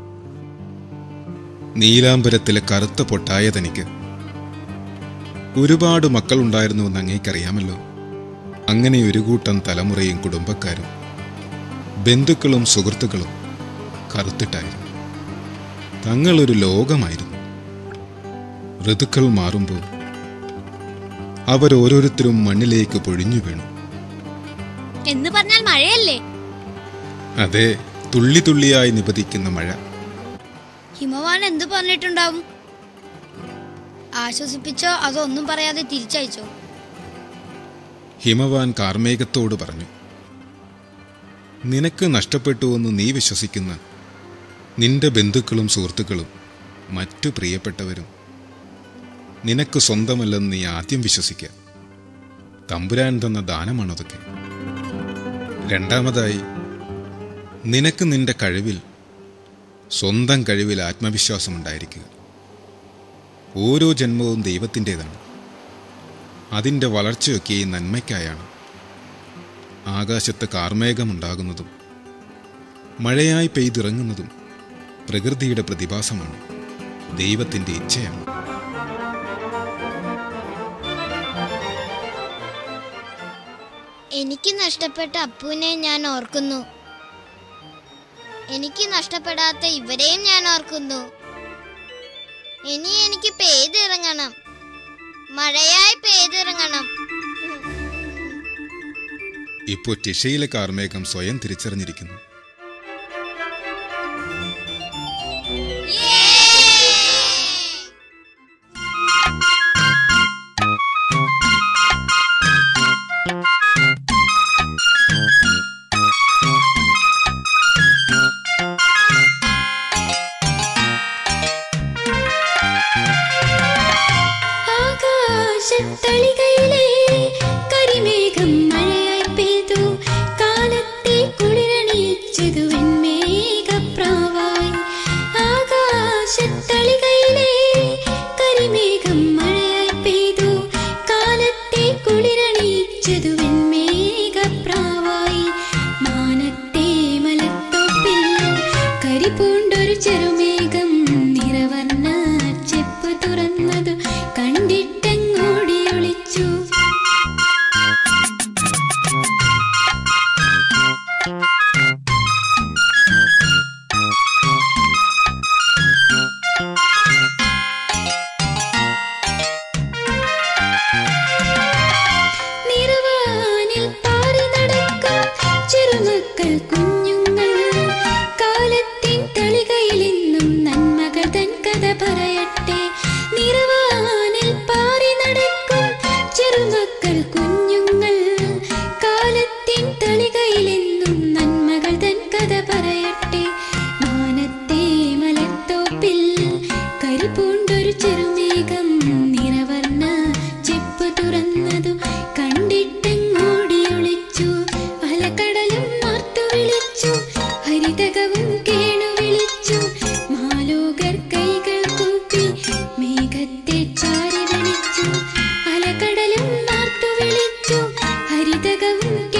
നീലാംബരത്തിലെ കറുത്ത പൊട്ടായ തനിക്ക് ഒരുപാട് മക്കളുണ്ടായിരുന്നുവെന്ന് അങ്ങേക്കറിയാമല്ലോ അങ്ങനെ ഒരു കൂട്ടം തലമുറയും കുടുംബക്കാരും ബന്ധുക്കളും സുഹൃത്തുക്കളും കറുത്തിട്ടായിരുന്നു തങ്ങളൊരു ലോകമായിരുന്നു ഋതുക്കൾ മാറുമ്പോൾ അവരോരോരുത്തരും മണ്ണിലേക്ക് പൊഴിഞ്ഞു വീണു എന്ന് പറഞ്ഞാൽ മഴയല്ലേ അതെ തുള്ളി തുള്ളിയായി നിപതിക്കുന്ന മഴ ഹിമവാൻ എന്തു പറഞ്ഞിട്ടുണ്ടാവും ആശ്വസിപ്പിച്ചോ അതോ ഒന്നും പറയാതെ തിരിച്ചയച്ചോ ഹിമവാൻ കാർമേഘത്തോട് പറഞ്ഞു നിനക്ക് നഷ്ടപ്പെട്ടുവെന്ന് നീ വിശ്വസിക്കുന്ന നിന്റെ ബന്ധുക്കളും സുഹൃത്തുക്കളും മറ്റു പ്രിയപ്പെട്ടവരും നിനക്ക് സ്വന്തമല്ലെന്ന് നീ ആദ്യം വിശ്വസിക്കുക തമ്പുരാൻ തന്ന ദാനമാണതൊക്കെ രണ്ടാമതായി നിനക്ക് നിന്റെ കഴിവിൽ സ്വന്തം കഴിവിൽ ആത്മവിശ്വാസമുണ്ടായിരിക്കുക ഓരോ ജന്മവും ദൈവത്തിൻ്റെതാണ് അതിൻ്റെ വളർച്ചയൊക്കെ ഈ നന്മയ്ക്കായാണ് ആകാശത്ത് കാർമേഘമുണ്ടാകുന്നതും മഴയായി പെയ്തിറങ്ങുന്നതും പ്രകൃതിയുടെ പ്രതിഭാസമാണ് ദൈവത്തിൻ്റെ ഇച്ഛയാണ് എനിക്ക് നഷ്ടപ്പെട്ട അപ്പുവിനെ ഞാൻ ഓർക്കുന്നു എനിക്ക് നഷ്ടപ്പെടാത്ത ഇവരെയും ഞാൻ ഓർക്കുന്നു ഇനി എനിക്ക് പെയ്തിറങ്ങണം മഴയായി പെയ്തിറങ്ങണം ഇപ്പോൾ ടിഷയിലെ കാർമേഘം സ്വയം തിരിച്ചറിഞ്ഞിരിക്കുന്നു ആകാശത്തളികയിലെ കരിമേഘം മഴയായി പെയ്തു കാലത്തെ കുളിരണിയിച്ചതു വെൺമേഘപ്രാവായി ആകാശത്തളികയിലെ കരിമേഘം മഴയായി പെയ്തു കാലത്തെ കുളിരണിയിച്ചതു വെൺമേഘപ്രാവായി മാനത്തെ മലത്തോപ്പിൽ കരിപൂണ്ടൊരു ചെറുമേഘം നിറവർണ്ണ ചെപ്പ് തുറന്നതു കണ്ടിട്ടെങ്ങോടി ഒളിച്ചു നിറവാനിൽ പാറി നടക്കും ചെറുമക്കൾ കുഞ്ഞുങ്ങൾ കാലത്തിൻ തളികയിലെന്നും നന്മകൾ തൻ കഥ പറയട്ടെ നിറവാനിൽ പാറി നടക്കും ചെറുമക്കൾ കുഞ്ഞുങ്ങൾ കാലത്തിൻ തളികയിലെന്നും നന്മകൾ തൻ കഥ പറയട്ടെ മാനത്തെ മലത്തോപ്പിൽ കരിപൂണ്ടൊരു ചെറുമേഘം നിറവർണ്ണ ചെപ്പ് തുറന്നതു കണ്ടിട്ടെങ്ങോടി ഒളിച്ചു അലക്കടലും മാർത്തു വിളിച്ചു ഹരിതകവും കേണു വിളിച്ചു മാലോകർ കൈകൾ കൂപ്പി മേഘത്തെ ചാരി വിളിച്ചു അലക്കടലും മാർത്തു വിളിച്ചു ഹരിതകവും